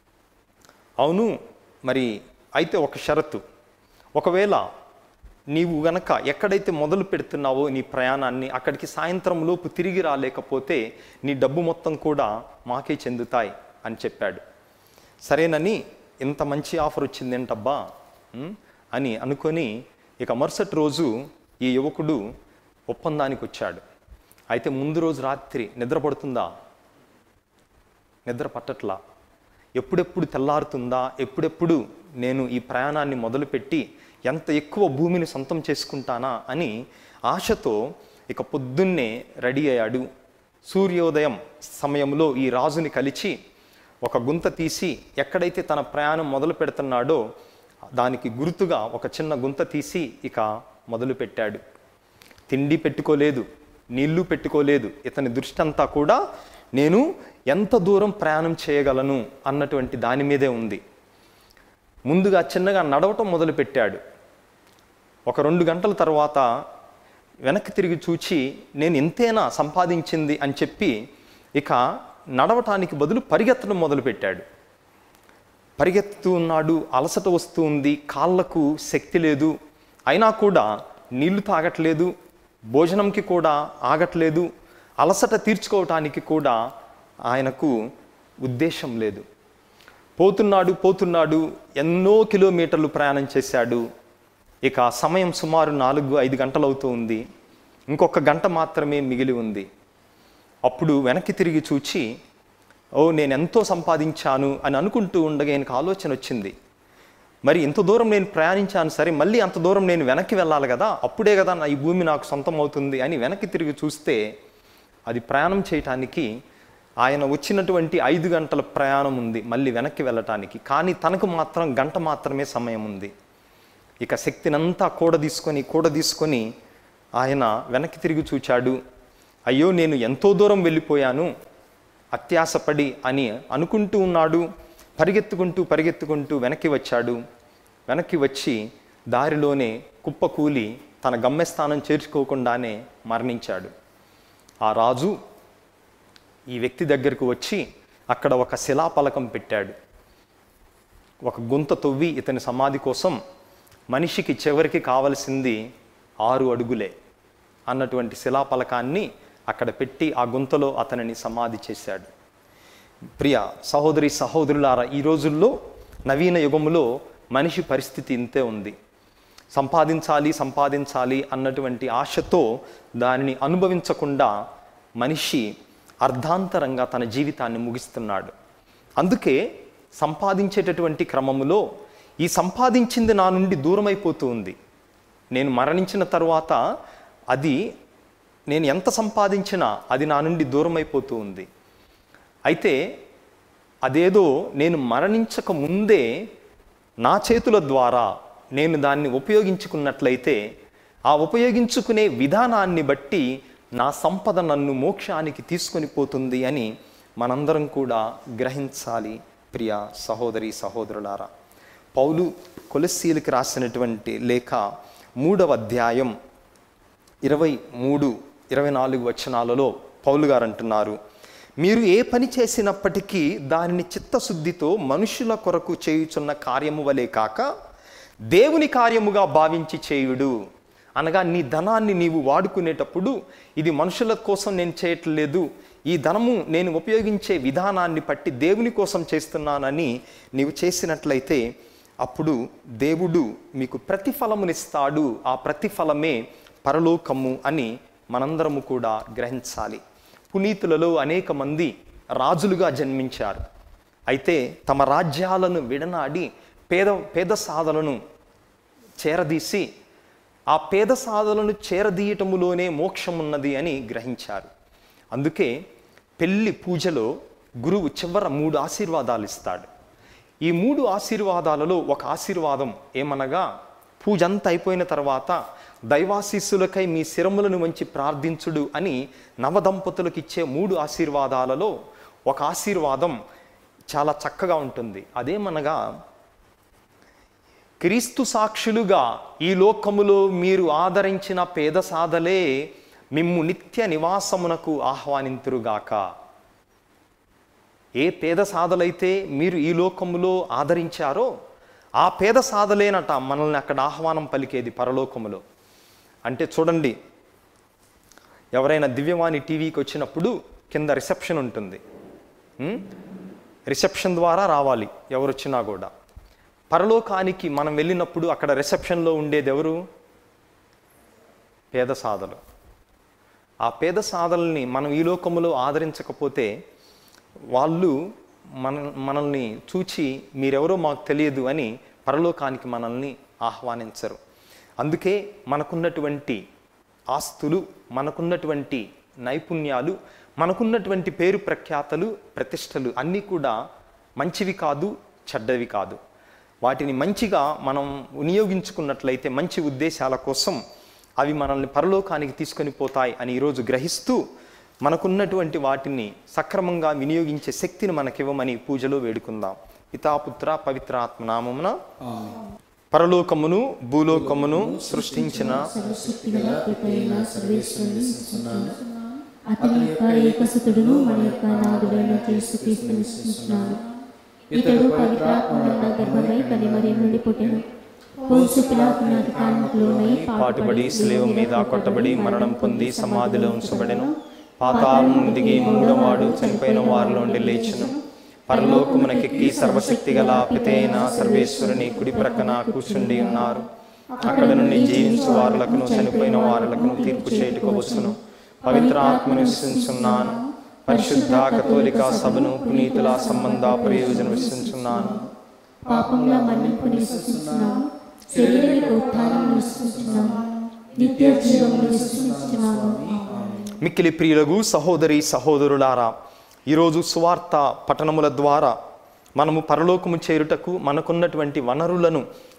అవును మరి అయితే ఒక షరతు ఒకవేళ నీవు గనక ఎక్కడైతే మొదలు పెడుతున్నావో నీ ప్రయాణాన్ని అక్కడికి సాయంత్రం లోపు తిరిగి రాలేకపోతే నీ డబ్బు మొత్తం కూడా మాకే చెందుతాయి అని చెప్పాడు సరేనని ఇంత మంచి ఆఫర్ వచ్చింది ఏంటబ్బా ఉం? అని అనుకొని ఇక మరుసటి రోజు ఈ యువకుడు ఒప్పందానికి వచ్చాడు అయితే ముందు రోజు రాత్రి నిద్ర పడుతుందా నిద్ర పట్టట్లా ఎప్పుడెప్పుడు తెల్లారుతుందా ఎప్పుడెప్పుడు నేను ఈ ప్రయాణాన్ని మొదలుపెట్టి ఎంత ఎక్కువ భూమిని సొంతం చేసుకుంటానా అని ఆశతో ఇక పొద్దున్నే రెడీ అయ్యాడు సూర్యోదయం సమయంలో ఈ రాజుని కలిచి ఒక గుంత తీసి ఎక్కడైతే తన ప్రయాణం మొదలు పెడుతున్నాడో దానికి గుర్తుగా ఒక చిన్న గుంత తీసి ఇక మొదలుపెట్టాడు తిండి పెట్టుకోలేదు నీళ్లు పెట్టుకోలేదు ఇతని దృష్టి అంతా కూడా నేను ఎంత దూరం ప్రయాణం చేయగలను అన్నటువంటి దాని మీదే ఉంది ముందుగా చిన్నగా నడవటం మొదలుపెట్టాడు ఒక రెండు గంటల తర్వాత వెనక్కి తిరిగి చూచి నేను ఇంతేనా సంపాదించింది అని చెప్పి ఇక నడవటానికి బదులు పరిగెత్తడం మొదలుపెట్టాడు పరిగెత్తుతూ ఉన్నాడు అలసట వస్తూ ఉంది కాళ్ళకు శక్తి లేదు అయినా కూడా నీళ్లు తాగట్లేదు భోజనంకి కూడా ఆగట్లేదు అలసట తీర్చుకోవటానికి కూడా ఆయనకు ఉద్దేశం లేదు పోతున్నాడు పోతున్నాడు ఎన్నో కిలోమీటర్లు ప్రయాణం చేశాడు ఇక సమయం సుమారు నాలుగు ఐదు గంటలు అవుతూ ఉంది ఇంకొక గంట మాత్రమే మిగిలి ఉంది అప్పుడు వెనక్కి తిరిగి చూచి ఓ నేను ఎంతో సంపాదించాను అని అనుకుంటూ ఉండగా ఆయనకు ఆలోచన వచ్చింది మరి ఇంత దూరం నేను ప్రయాణించాను సరే మళ్ళీ అంత దూరం నేను వెనక్కి వెళ్ళాలి కదా అప్పుడే కదా నా ఈ భూమి నాకు సొంతం అవుతుంది అని వెనక్కి తిరిగి చూస్తే అది ప్రయాణం చేయటానికి ఆయన వచ్చినటువంటి ఐదు గంటల ప్రయాణం ఉంది మళ్ళీ వెనక్కి వెళ్ళటానికి కానీ తనకు మాత్రం గంట మాత్రమే సమయం ఉంది ఇక శక్తినంతా కూడ తీసుకొని కూడ తీసుకొని ఆయన వెనక్కి తిరిగి చూచాడు అయ్యో నేను ఎంతో దూరం వెళ్ళిపోయాను అత్యాసపడి అని అనుకుంటూ ఉన్నాడు పరిగెత్తుకుంటూ పరిగెత్తుకుంటూ వెనక్కి వచ్చాడు వెనక్కి వచ్చి దారిలోనే కుప్పకూలి తన గమ్యస్థానం చేర్చుకోకుండానే మరణించాడు ఆ రాజు ఈ వ్యక్తి దగ్గరకు వచ్చి అక్కడ ఒక శిలాపలకం పెట్టాడు ఒక గుంత తవ్వి ఇతని సమాధి కోసం మనిషికి చివరికి కావలసింది ఆరు అడుగులే అన్నటువంటి శిలాపలకాన్ని అక్కడ పెట్టి ఆ గుంతలో అతనిని సమాధి చేశాడు ప్రియ సహోదరి సహోదరులారా ఈ రోజుల్లో నవీన యుగములో మనిషి పరిస్థితి ఇంతే ఉంది సంపాదించాలి సంపాదించాలి అన్నటువంటి ఆశతో దానిని అనుభవించకుండా మనిషి అర్ధాంతరంగా తన జీవితాన్ని ముగిస్తున్నాడు అందుకే సంపాదించేటటువంటి క్రమములో ఈ సంపాదించింది నా నుండి దూరమైపోతూ ఉంది నేను మరణించిన తరువాత అది నేను ఎంత సంపాదించినా అది నా నుండి దూరమైపోతూ ఉంది అయితే అదేదో నేను మరణించక ముందే నా చేతుల ద్వారా నేను దాన్ని ఉపయోగించుకున్నట్లయితే ఆ ఉపయోగించుకునే విధానాన్ని బట్టి నా సంపద నన్ను మోక్షానికి తీసుకొని పోతుంది అని మనందరం కూడా గ్రహించాలి ప్రియ సహోదరి సహోదరులారా పౌలు కొలస్సీలకు రాసినటువంటి లేఖ మూడవ అధ్యాయం ఇరవై మూడు ఇరవై నాలుగు వచనాలలో పౌలు గారు అంటున్నారు మీరు ఏ పని చేసినప్పటికీ దానిని చిత్తశుద్ధితో మనుషుల కొరకు చేయుచున్న కార్యము వలె కాక దేవుని కార్యముగా భావించి చేయుడు అనగా నీ ధనాన్ని నీవు వాడుకునేటప్పుడు ఇది మనుషుల కోసం నేను చేయట్లేదు ఈ ధనము నేను ఉపయోగించే విధానాన్ని బట్టి దేవుని కోసం చేస్తున్నానని నీవు చేసినట్లయితే అప్పుడు దేవుడు మీకు ప్రతిఫలమునిస్తాడు ఆ ప్రతిఫలమే పరలోకము అని మనందరము కూడా గ్రహించాలి పునీతులలో అనేక మంది రాజులుగా జన్మించారు అయితే తమ రాజ్యాలను విడనాడి పేద పేద సాధలను చేరదీసి ఆ పేద సాధలను చేరదీయటములోనే మోక్షమున్నది అని గ్రహించారు అందుకే పెళ్లి పూజలో గురువు చివర మూడు ఆశీర్వాదాలు ఇస్తాడు ఈ మూడు ఆశీర్వాదాలలో ఒక ఆశీర్వాదం ఏమనగా పూజ అంతా అయిపోయిన తర్వాత దైవాశీస్సులకై మీ శిరములను వంచి ప్రార్థించుడు అని నవదంపతులకు ఇచ్చే మూడు ఆశీర్వాదాలలో ఒక ఆశీర్వాదం చాలా చక్కగా ఉంటుంది అదేమనగా క్రీస్తు సాక్షులుగా ఈ లోకములో మీరు ఆదరించిన పేద సాధలే మిమ్ము నిత్య నివాసమునకు ఆహ్వానింతురుగాక ఏ పేద సాధలైతే మీరు ఈ లోకములో ఆదరించారో ఆ పేద సాధలేనట మనల్ని అక్కడ ఆహ్వానం పలికేది పరలోకములో అంటే చూడండి ఎవరైనా దివ్యవాణి టీవీకి వచ్చినప్పుడు కింద రిసెప్షన్ ఉంటుంది ఉం? రిసెప్షన్ ద్వారా రావాలి ఎవరు వచ్చినా కూడా పరలోకానికి మనం వెళ్ళినప్పుడు అక్కడ రిసెప్షన్లో ఉండేది ఎవరు పేద సాధలు ఆ పేద సాధల్ని మనం ఈ లోకములో ఆదరించకపోతే వాళ్ళు మన మనల్ని చూచి మీరెవరో మాకు తెలియదు అని పరలోకానికి మనల్ని ఆహ్వానించరు అందుకే మనకున్నటువంటి ఆస్తులు మనకున్నటువంటి నైపుణ్యాలు మనకున్నటువంటి పేరు ప్రఖ్యాతలు ప్రతిష్టలు అన్నీ కూడా మంచివి కాదు చెడ్డవి కాదు వాటిని మంచిగా మనం వినియోగించుకున్నట్లయితే మంచి ఉద్దేశాల కోసం అవి మనల్ని పరలోకానికి తీసుకొని పోతాయి అని ఈరోజు గ్రహిస్తూ మనకున్నటువంటి వాటిని సక్రమంగా వినియోగించే శక్తిని మనకివ్వమని పూజలో వేడుకుందాం పితాపుత్ర పవిత్ర ఆత్మనామమున పరలోకమును భూలోకమును సృష్టించిన సర్వశక్తిగల పితైన సర్వేశ్వరుని స్తుతిస్తున్నాను. అతని యొక్క ఏకసుతుడును మన యొక్క నాదుడైన క్రీస్తుక్రీస్తుని విశ్వసిస్తున్నాను ఇతడు పవిత్రాత్మ వలన గర్భమై కనిమరి నుండి పుట్టెను పోన్సు పిలాతు నాటి కాలంలోనై పాటుబడి స్లేవ మీద కొట్టబడి మరణం పొంది సమాధిలో ఉంచబడెను పాతాళం దిగి మూడవాడు చనిపోయిన వారిలో నుండి లేచును పరలోకమునకెక్కి సర్వశక్తి గల పితైన సర్వేశ్వరుని కుడి ప్రక్కన కూర్చుండి ఉన్నారు అక్కడ నుండి జీవించు వారులకును చనిపోయిన వారులకును తీర్పు చేయుటకు వచ్చును పవిత్ర ఆత్మను విశ్వసించున్నాను పరిశుద్ధ కథోలిక సభను పునీతుల సంబంధ ప్రయోజనం విశ్వసించున్నాను పాపంలో మన్నింపుని విశ్వసిస్తున్నాను శరీర ఉత్థానం విశ్వసిస్తున్నాను నిత్య జీవమును విశ్వసిస్తున్నాను మిక్కిలి ప్రియులకు సహోదరి సహోదరులారా ఈరోజు సువార్త పఠనముల ద్వారా మనము పరలోకము చేరుటకు మనకున్నటువంటి వనరులను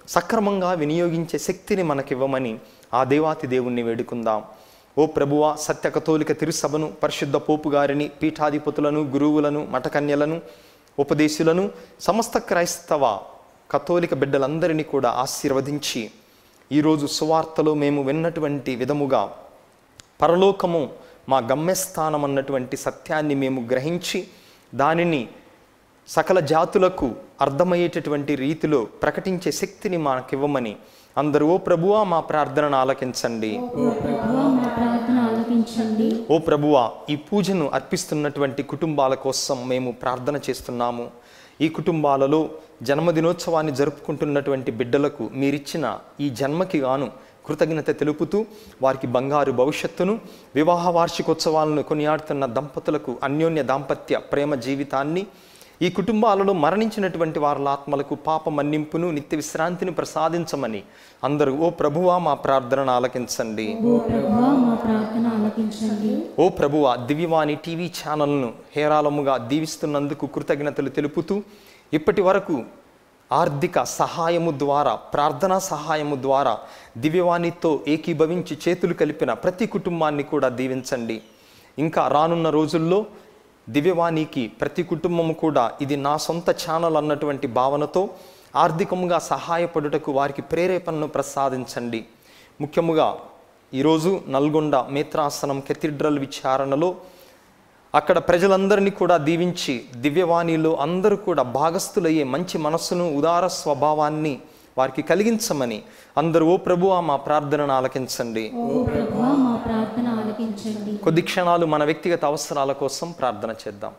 సక్రమంగా వినియోగించే శక్తిని మనకివ్వమని ఆ దేవాతి దేవుణ్ణి వేడుకుందాం ఓ ప్రభువ సత్య కథోలిక తిరుసభను పరిశుద్ధ పోపు గారిని పీఠాధిపతులను గురువులను మఠకన్యలను ఉపదేశులను సమస్త క్రైస్తవ కథోలిక బిడ్డలందరినీ కూడా ఆశీర్వదించి ఈరోజు సువార్తలో మేము విన్నటువంటి విధముగా పరలోకము మా గమ్యస్థానం అన్నటువంటి సత్యాన్ని మేము గ్రహించి దానిని సకల జాతులకు అర్థమయ్యేటటువంటి రీతిలో ప్రకటించే శక్తిని మాకివ్వమని అందరూ ఓ ప్రభువా మా ప్రార్థనను ఆలకించండి ప్రభువా మా ప్రార్థన ఆలకించండి ఓ ప్రభువా ఈ పూజను అర్పిస్తున్నటువంటి కుటుంబాల కోసం మేము ప్రార్థన చేస్తున్నాము ఈ కుటుంబాలలో జన్మదినోత్సవాన్ని జరుపుకుంటున్నటువంటి బిడ్డలకు మీరిచ్చిన ఈ జన్మకి గాను కృతజ్ఞత తెలుపుతూ వారికి బంగారు భవిష్యత్తును వివాహ వార్షికోత్సవాలను కొనియాడుతున్న దంపతులకు అన్యోన్య దాంపత్య ప్రేమ జీవితాన్ని ఈ కుటుంబాలలో మరణించినటువంటి వారి ఆత్మలకు పాప మన్నింపును నిత్య విశ్రాంతిని ప్రసాదించమని అందరూ ఓ ప్రభువా మా ప్రార్థనను ఆలకించండి ఓ ప్రభువా మా ప్రార్థన ఆలకించండి ఓ ప్రభువ దివ్యవాణి టీవీ ఛానల్ను హేరాళముగా దీవిస్తున్నందుకు కృతజ్ఞతలు తెలుపుతూ ఇప్పటి వరకు ఆర్థిక సహాయము ద్వారా ప్రార్థనా సహాయము ద్వారా దివ్యవాణితో ఏకీభవించి చేతులు కలిపిన ప్రతి కుటుంబాన్ని కూడా దీవించండి ఇంకా రానున్న రోజుల్లో దివ్యవాణికి ప్రతి కుటుంబము కూడా ఇది నా సొంత ఛానల్ అన్నటువంటి భావనతో ఆర్థికంగా సహాయపడుటకు వారికి ప్రేరేపణను ప్రసాదించండి ముఖ్యముగా ఈరోజు నల్గొండ మేత్రాసనం కెథిడ్రల్ విచారణలో అక్కడ ప్రజలందరినీ కూడా దీవించి దివ్యవాణిలో అందరూ కూడా భాగస్థులయ్యే మంచి మనస్సును ఉదార స్వభావాన్ని వారికి కలిగించమని అందరూ ఓ ప్రభువా మా ప్రార్థనను ఆలకించండి ఓ ప్రభువా మా ప్రార్థన ఆలకించండి కొద్ది క్షణాలు మన వ్యక్తిగత అవసరాల కోసం ప్రార్థన చేద్దాం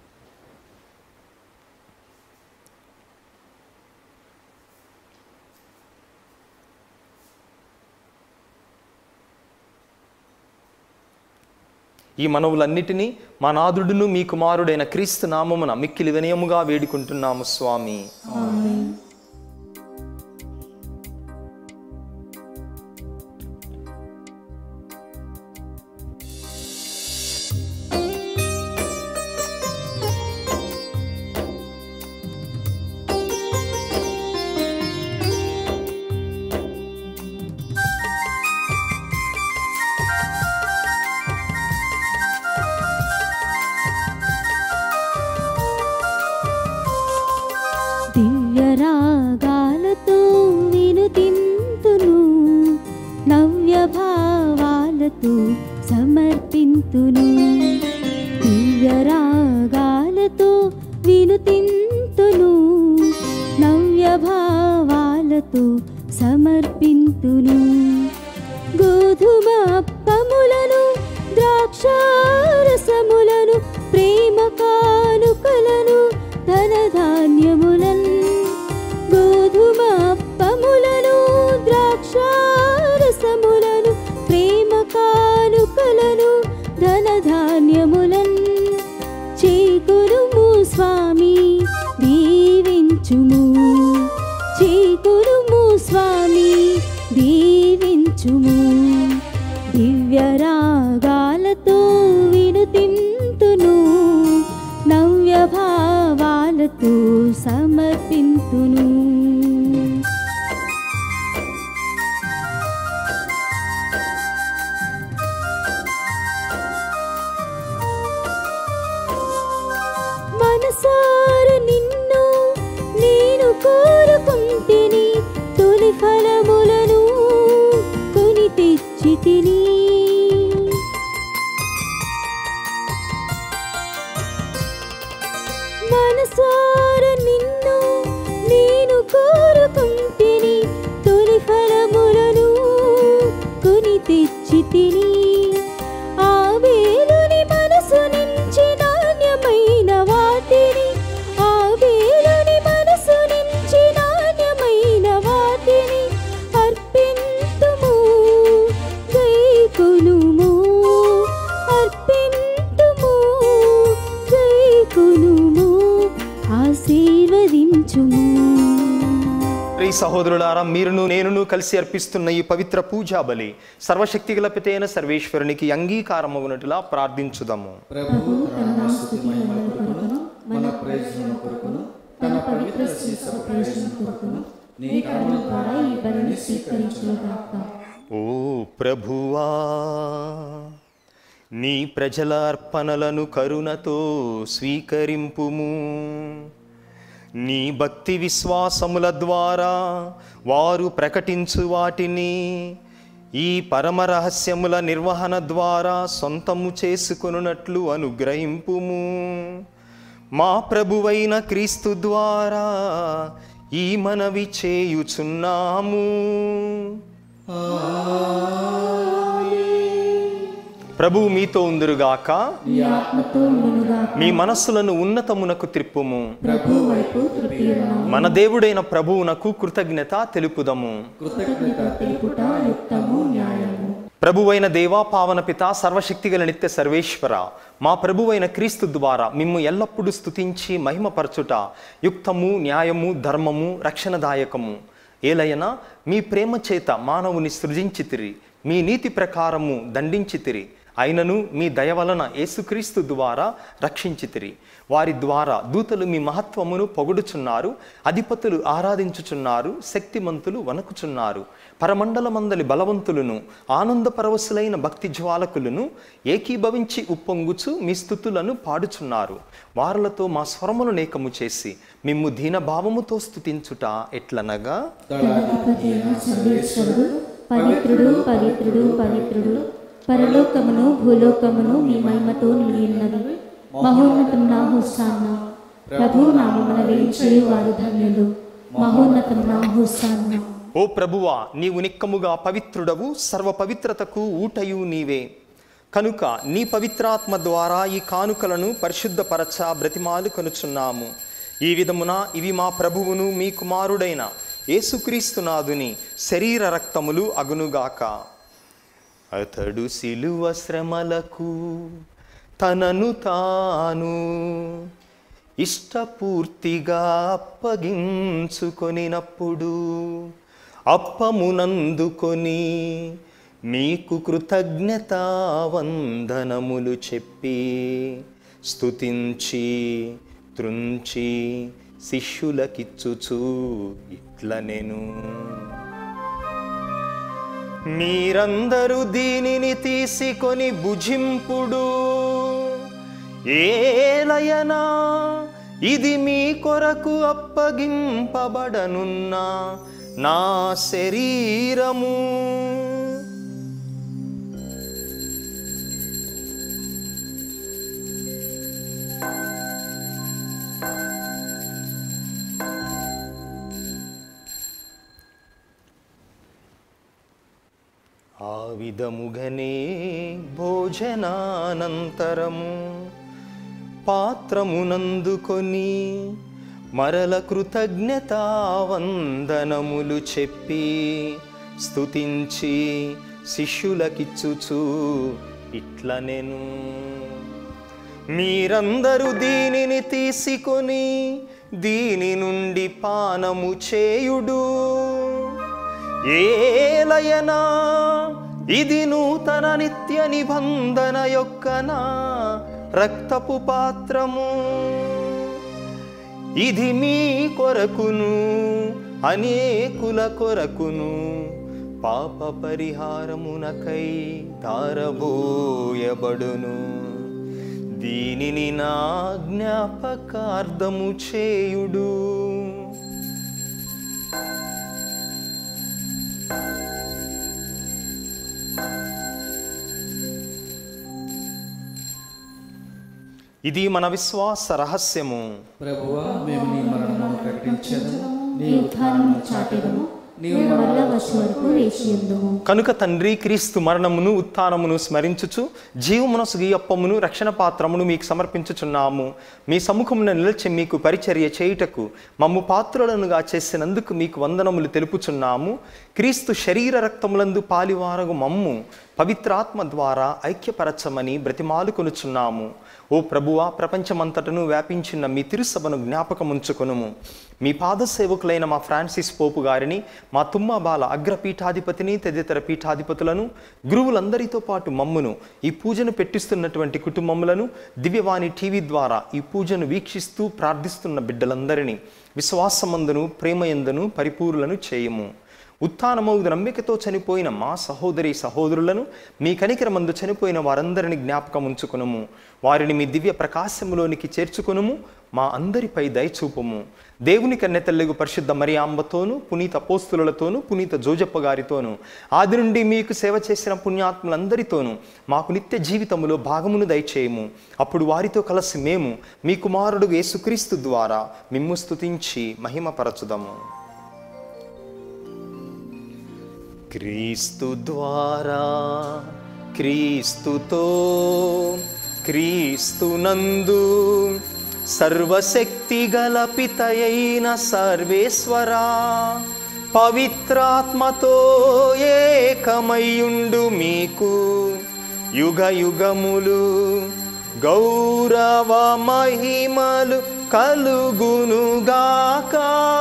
ఈ మనవులన్నిటినీ మా నాదుడును మీ కుమారుడైన క్రీస్తు నామమున మిక్కిలి వినయముగా వేడుకుంటున్నాము స్వామి ఆమేన్ దివ్యరాగాలతో వినుతింతును నవ్య భావాలతో సమర్పింతును దివ్యరాగాలతో వినుతింతును నవ్య భావాలతో సమర్పింతును గోధుమ అప్పములను ద్రాక్షారసములను ప్రేమ కానుకలను ధనధాన్యములను గోధుమ అప్పములను ద్రాక్షారసములను ప్రేమ కానుకలను ధనధాన్యములను చేకురుము స్వామి దీవించుము చేకురుము స్వామి దీవించుము దివ్యరాగాలతో వినుతింతును నవ్య భావాలతో సమర్పింతును మనసార నిన్ను నేను కోరుకుంటిని తొలి ఫలములను కొని తెచ్చి తిని మనసార నిన్ను నేను కోరుకుంటిని తొలి ఫలములను కొని తెచ్చి తిని ఆ వేలుని మనసు నుంచి నాణ్యమైన వాటిని ఆ వేలుని మనసు నుంచి నాణ్యమైన వాటిని అర్పింతుము గైకొనుము అర్పింతుము గైకొనుము ఆశీర్వదించుము ప్రియ సహోదరులారా మీరును నేనును కలిసి అర్పిస్తున్న ఈ పవిత్ర పూజా బలి సర్వశక్తి గల పితైన సర్వేశ్వరునికి అంగీకారమగునట్లా ప్రార్థించుదాము ప్రభు తన నామస్తుతి మహిమల కొరకును మన ప్రయోజనం కొరకును తన పవిత్ర శీర్ష ప్రయోజనం కొరకును నీ కర్మల ద్వారా ఈ బలిని స్వీకరించుగాక ఓ ప్రభువా నీ ప్రజల అర్పణలను కరుణతో స్వీకరింపుము నీ భక్తి విశ్వాసముల ద్వారా వారు ప్రకటించు వాటిని ఈ పరమ రహస్యముల నిర్వహణ ద్వారా సొంతము చేసుకొనున్నట్లు అనుగ్రహింపుము మా ప్రభువైన క్రీస్తు ద్వారా ఈ మనవి చేయుచున్నాము ప్రభువు మీతో ఉందురుగాక నీ ఆత్మతో ఉండునుగాక మీ మనస్సులను ఉన్నతమునకు త్రిప్పుము ప్రభు వైపు త్రిపియున్నాము మన దేవుడైన ప్రభువునకు కృతజ్ఞత తెలుపుదము కృతజ్ఞత తెలుపుట యుక్తము న్యాయము ప్రభువైన దేవా పావన పిత సర్వశక్తిగల నిత్య సర్వేశ్వర మా ప్రభువైన క్రీస్తు ద్వారా మిమ్ము ఎల్లప్పుడూ స్తుతించి మహిమపరచుట యుక్తము న్యాయము ధర్మము రక్షణదాయకము ఏలయన మీ ప్రేమ చేత మానవుని సృజించితిరి మీ నీతి ప్రకారము దండించితిరి అయినను మీ దయ వలన యేసుక్రీస్తు ద్వారా రక్షించితిరి వారి ద్వారా దూతలు మీ మహత్వమును పొగుడుచున్నారు అధిపతులు ఆరాధించుచున్నారు శక్తిమంతులు వణకుచున్నారు పరమండలమందలి బలవంతులను ఆనందపరవశులైన భక్తి జ్వాలకులను ఏకీభవించి ఉప్పొంగుచు మీ స్థుతులను పాడుచున్నారు వారులతో మా స్వరములు నేకము చేసి మిమ్ము దీనభావముతో స్థుతించుట ఎట్లనగా దళాధిపతి అయిన సర్వేశ్వరుడు పవిత్రుడు పవిత్రుడు పవిత్రుడు పరలోకమును భూలోకమును మీ మహిమతో నిండియున్నది మహోన్నతం నా హుస్సాన్న ప్రభు నామమున వేయించే వారు ధన్యులు మహోన్నతం నా హుస్సాన్న ఓ ప్రభువా నీవు నిక్కముగా పవిత్రుడవు సర్వ పవిత్రతకు ఊటయు నీవే కనుక నీ పవిత్రాత్మ ద్వారా ఈ కానుకలను పరిశుద్ధపరచ బ్రతిమాలు కొనుచున్నాము ఈ విధమున ఇవి మా ప్రభువును మీ కుమారుడైన యేసుక్రీస్తునాథుని శరీర రక్తములు అగునుగాక అతడు సిలువ శ్రమలకు తనను తాను ఇష్టపూర్తిగా అప్పగించుకొనినప్పుడు అప్పమునందుకొని మీకు కృతజ్ఞత వందనములు చెప్పి స్తుతించి త్రుంచి శిష్యులకిచ్చుచు ఇట్ల నేను మీరందరూ దీనిని తీసుకొని భుజింపుడు ఏలయనా ఇది మీ కొరకు అప్పగింపబడనున్న నా శరీరము ఆ విధముగనే భోజనానంతరము పాత్రమునందుకొని మరల కృతజ్ఞత వందనములు చెప్పి స్తుతించి శిష్యులకిచ్చుచు ఇట్ల నేను మీరందరూ దీనిని తీసుకొని దీని నుండి పానము చేయుడు ఏలయనా ఇది నూతన నిత్య నిబంధన యొక్క నా రక్తపు పాత్రము ఇది మీ కొరకును అనేకుల కొరకును పాప పరిహారమునకై తారబోయబడును దీనిని నా జ్ఞాపకార్థము చేయుడు ఇది మన విశ్వాస రహస్యము ప్రభువా మేము నీ మరణమును ప్రకటించదము నీ ఉత్థానము చాటెదము నీవు వల్ల వచ్చే వరకు వేచి ఉందుము కనుక తండ్రి క్రీస్తు మరణమును ఉత్థానమును స్మరించుచు జీవమునసు గీయప్పమును రక్షణ పాత్రమును మీకు సమర్పించుచున్నాము మీ సముఖమున నిలిచి మీకు పరిచర్య చేయుటకు మమ్ము పాత్రులనుగా చేసినందుకు మీకు వందనములు తెలుపుచున్నాము క్రీస్తు శరీర రక్తములందు పాలివారగు మమ్ము పవిత్రాత్మ ద్వారా ఐక్యపరచమని బ్రతిమాలు కొనుచున్నాము ఓ ప్రభువా ప్రపంచమంతటను వ్యాపించిన మీ తిరుసభను జ్ఞాపకముంచుకొనుము మీ పాద సేవకులైన మా ఫ్రాన్సిస్ పోపు గారిని మా తుమ్మబాల అగ్రపీఠాధిపతిని తదితర పీఠాధిపతులను గురువులందరితో పాటు మమ్మును ఈ పూజను పెట్టిస్తున్నటువంటి కుటుంబములను దివ్యవాణి టీవీ ద్వారా ఈ పూజను వీక్షిస్తూ ప్రార్థిస్తున్న బిడ్డలందరినీ విశ్వాసమందును ప్రేమయందును పరిపూర్లను చేయము ఉత్థానమౌదు నమ్మికతో చనిపోయిన మా సహోదరి సహోదరులను మీ కనికరమందు చనిపోయిన వారందరిని జ్ఞాపకం ఉంచుకునుము వారిని మీ దివ్య ప్రకాశములోనికి చేర్చుకునుము మా అందరిపై దయచూపుము దేవుని కన్నెతల్లుగు పరిశుద్ధ మరియాంబతోను పునీత పోస్తులతోనూ పునీత జోజప్ప గారితోనూ ఆది నుండి మీకు సేవ చేసిన పుణ్యాత్ములందరితోనూ మాకు నిత్య జీవితములో భాగమును దయచేయము అప్పుడు వారితో కలిసి మేము మీ కుమారుడు యేసుక్రీస్తు ద్వారా మిమ్ము స్తుతించి మహిమపరచుదము క్రీస్తు ద్వారా క్రీస్తుతో క్రీస్తునందు సర్వశక్తి గల పితయైన సర్వేశ్వరా పవిత్రాత్మతో ఏకమయ్యుండు మీకు యుగ యుగములు గౌరవ మహిమలు కలుగునుగాక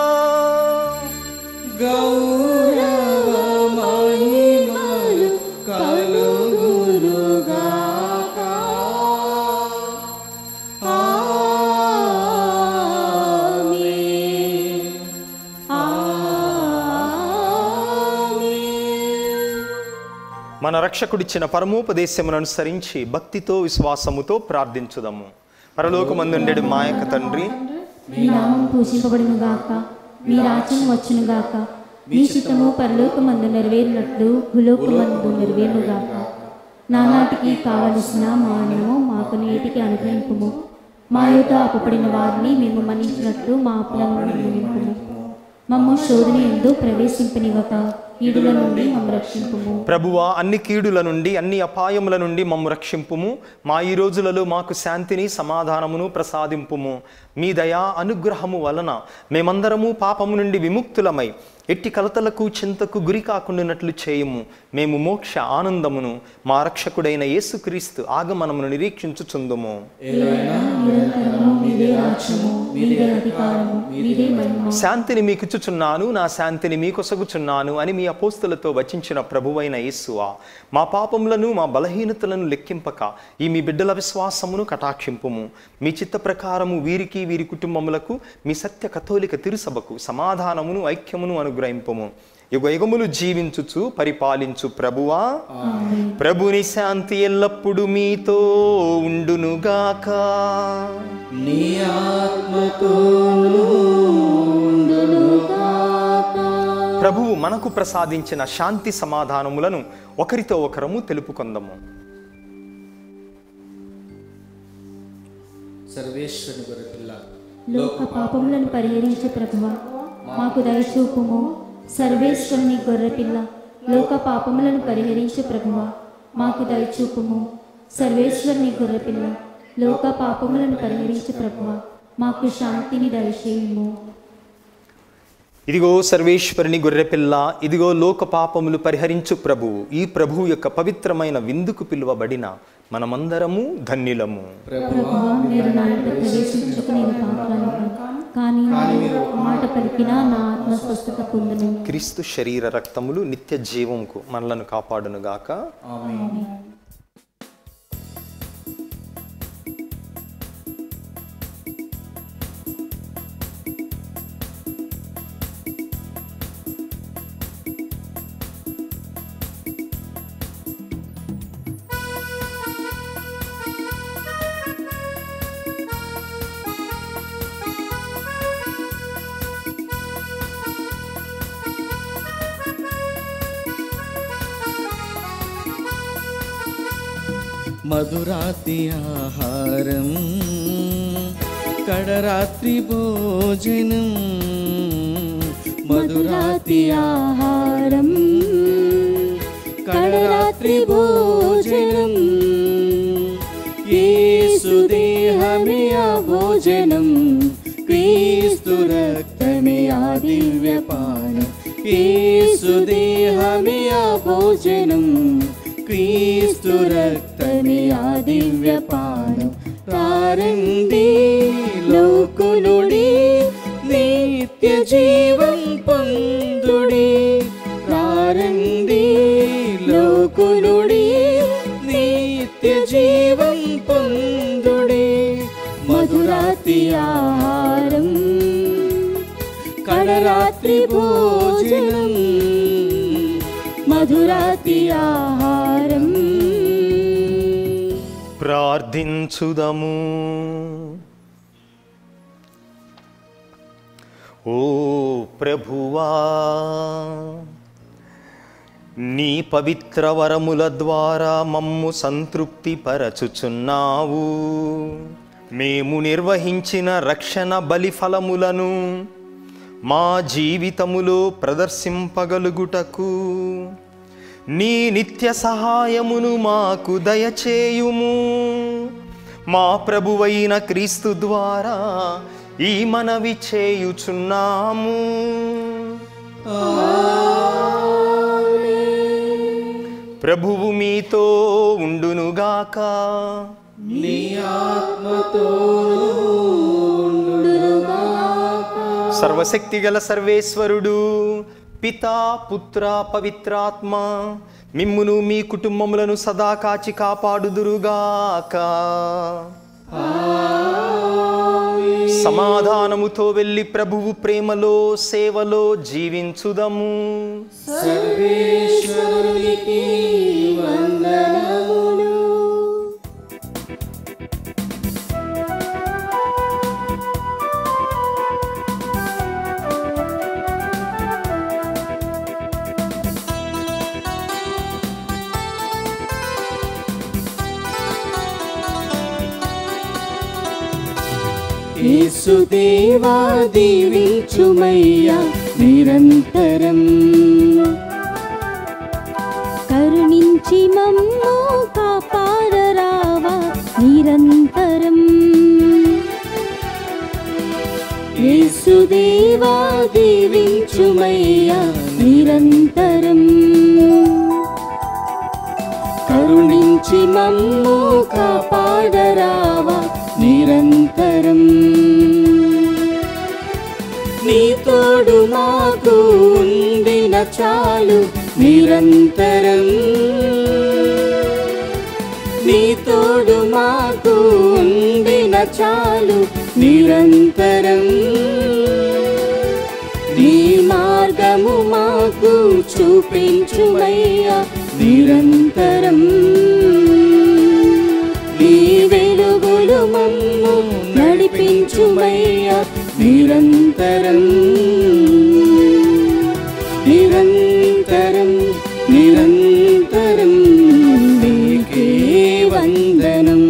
మన రక్షకుడిచ్చిన పరమోపదేశమును అనుసరించి భక్తితో విశ్వాసముతో ప్రార్థించుదాము పరలోకమందుండెడు మా యొక్క తండ్రి మీ నామం పూజింపబడును గాక మీ రాజ్యం వచ్చును గాక మీ చిత్తము పరలోకమందు నెరవేరినట్లు భూలోకమందు నెరవేరును గాక నానాటికి కావలసిన మా అన్నము మాకు నేటికి అనుగ్రహింపుము మా యొక్క అప్పబడిన వారిని మేము మన్నించినట్లు మా అప్పులను మన్నింపుము మమ్ము శోధన ఎందు ప్రవేశింపనివ్వక కీడుల నుండి మమ్మ రక్షింపుము ప్రభువా అన్ని కీడుల నుండి అన్ని అపాయముల నుండి మమ్ము రక్షింపుము మా ఈ రోజులలో మాకు శాంతిని సమాధానమును ప్రసాదింపుము మీ దయా అనుగ్రహము వలన మేమందరము పాపము నుండి విముక్తులమై ఎట్టి కలతలకు చింతకు గురి కాకుండానట్లు చేయము మేము మోక్ష ఆనందమును మా రక్షకుడైన యేసుక్రీస్తు ఆగమనమును నిరీక్షించుచుందుము నిరంతరము మీదే రాజ్యము మీదే అధికారము మీదే మహిమ శాంతిని మీకు ఇచ్చుచున్నాను నా శాంతిని మీకొసగుచున్నాను అని మీ అపోస్తులతో వచించిన ప్రభువైన యేసువా మా పాపములను మా బలహీనతలను లెక్కింపక ఈ మీ బిడ్డల విశ్వాసమును కటాక్షింపుము మీ చిత్త ప్రకారము వీరికి వీరి కుటుంబములకు మీ సత్య కథోలిక తిరుసభకు సమాధానమును ఐక్యమును అనుగ్రహింపుము యుగ యుగములు జీవించుచు పరిపాలించు ప్రభువా ప్రభుని శాంతి ఎల్లప్పుడు మీతో ఉండునుగాక నీ ఆత్మతోనూ ప్రభువు మనకు ప్రసాదించిన శాంతి సమాధానములను ఒకరితో ఒకరము తెలుపుకొందము సర్వేశ్వరుని గొర్రెపిల్ల లోక పాపములను పరిహరించే ప్రభువ మాకు దయచూపుము సర్వేశ్వరుని గొర్రెపిల్ల లోక పాపములను పరిహరించే ప్రభువ మాకు దయచూపుము సర్వేశ్వరుని గొర్రెపిల్ల లోక పాపములను పరిహరించే ప్రభువ మాకు శాంతిని దయచేయము ఇదిగో సర్వేశ్వరుని గొర్రెపిల్ల ఇదిగో లోక పాపములు పరిహరించు ప్రభువు ఈ ప్రభువు యొక్క పవిత్రమైన విందుకు పిలువబడిన మనమందరము ధన్యులము ప్రభువ మీరు నా ఇంట ప్రవేశించుకు నేను పాత్రను కానీ మీరు మాట పలికినా నా ఆత్మ స్వస్థత పొందును క్రీస్తు శరీర రక్తములు నిత్య జీవంకు మనలను కాపాడునుగాక మధురాతి ఆహారం కడరాత్రి భోజనం మధురాతి ఆహారం కడరాత్రి భోజనం యేసు దేహమే ఆ భోజనం క్రీస్తు రక్తమే ఆ దివ్య పానం యేసు దేహమే ఆ భోజనం క్రీస్తు రక్తమే ఆ దివ్య పానం తారండి లోకునుడి నిత్య జీవం పొందుడి తారండి లోకునుడి నిత్య జీవం పొందుడి మధురాతి ఆహారం కడరాత్రి భోజనం మధురాతి ఆహారం ప్రార్థించుదము ఓ ప్రభువా నీ పవిత్ర వరముల ద్వారా మమ్ము సంతృప్తి పరచుచున్నావు మేము నిర్వహించిన రక్షణ బలిఫలములను మా జీవితములో ప్రదర్శింపగలుగుటకు నీ నిత్య సహాయమును మాకు దయచేయుము మా ప్రభువైన క్రీస్తు ద్వారా ఈ మనవి చేయుచున్నాము ప్రభువు మీతో ఉండునుగాక నీ ఆత్మతో సర్వశక్తిగల సర్వేశ్వరుడు పితా పుత్ర పవిత్రాత్మ మిమ్మును మీ కుటుంబములను సదా కాచి కాపాడుదురుగాక సమాధానముతో వెళ్ళి ప్రభువు ప్రేమలో సేవలో జీవించుదము సర్వేశ్వరునికి వందనములు యేసుదేవా దీవించుమయ్యా నిరంతరం కరుణించి మమ్ము కాపాడరావా నిరంతరం యేసుదేవా దీవించుమయ్యా నిరంతరం కరుణించి మమ్ము కాపాడరావా నిరంతరం నీ తోడు మాకు ఉండిన చాలు నిరంతరం నీ తోడు మాకు ఉండిన చాలు నిరంతరం నీ మార్గము మాకు చూపించుమయ్యా నిరంతరం నీ వెలుగులు మమ్ము నడిపించుమయ్యా నిరంతరం నిరంతరం నిరంతరం నీకే వందనం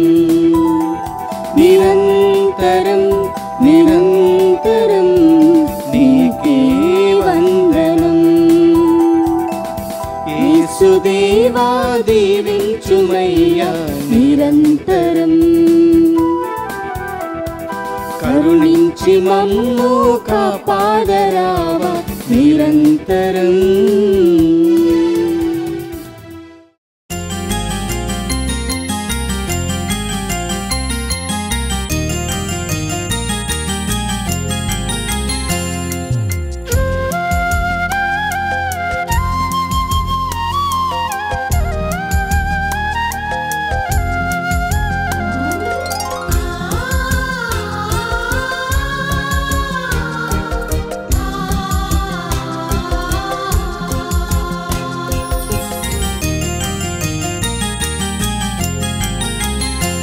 నిరంతరం నిరంతరం నీకే వందనం యేసుదేవా దీవించుమయ్యా నిరంతరం కరుణించి మమ్ము కాపాడరావా నిరంతరం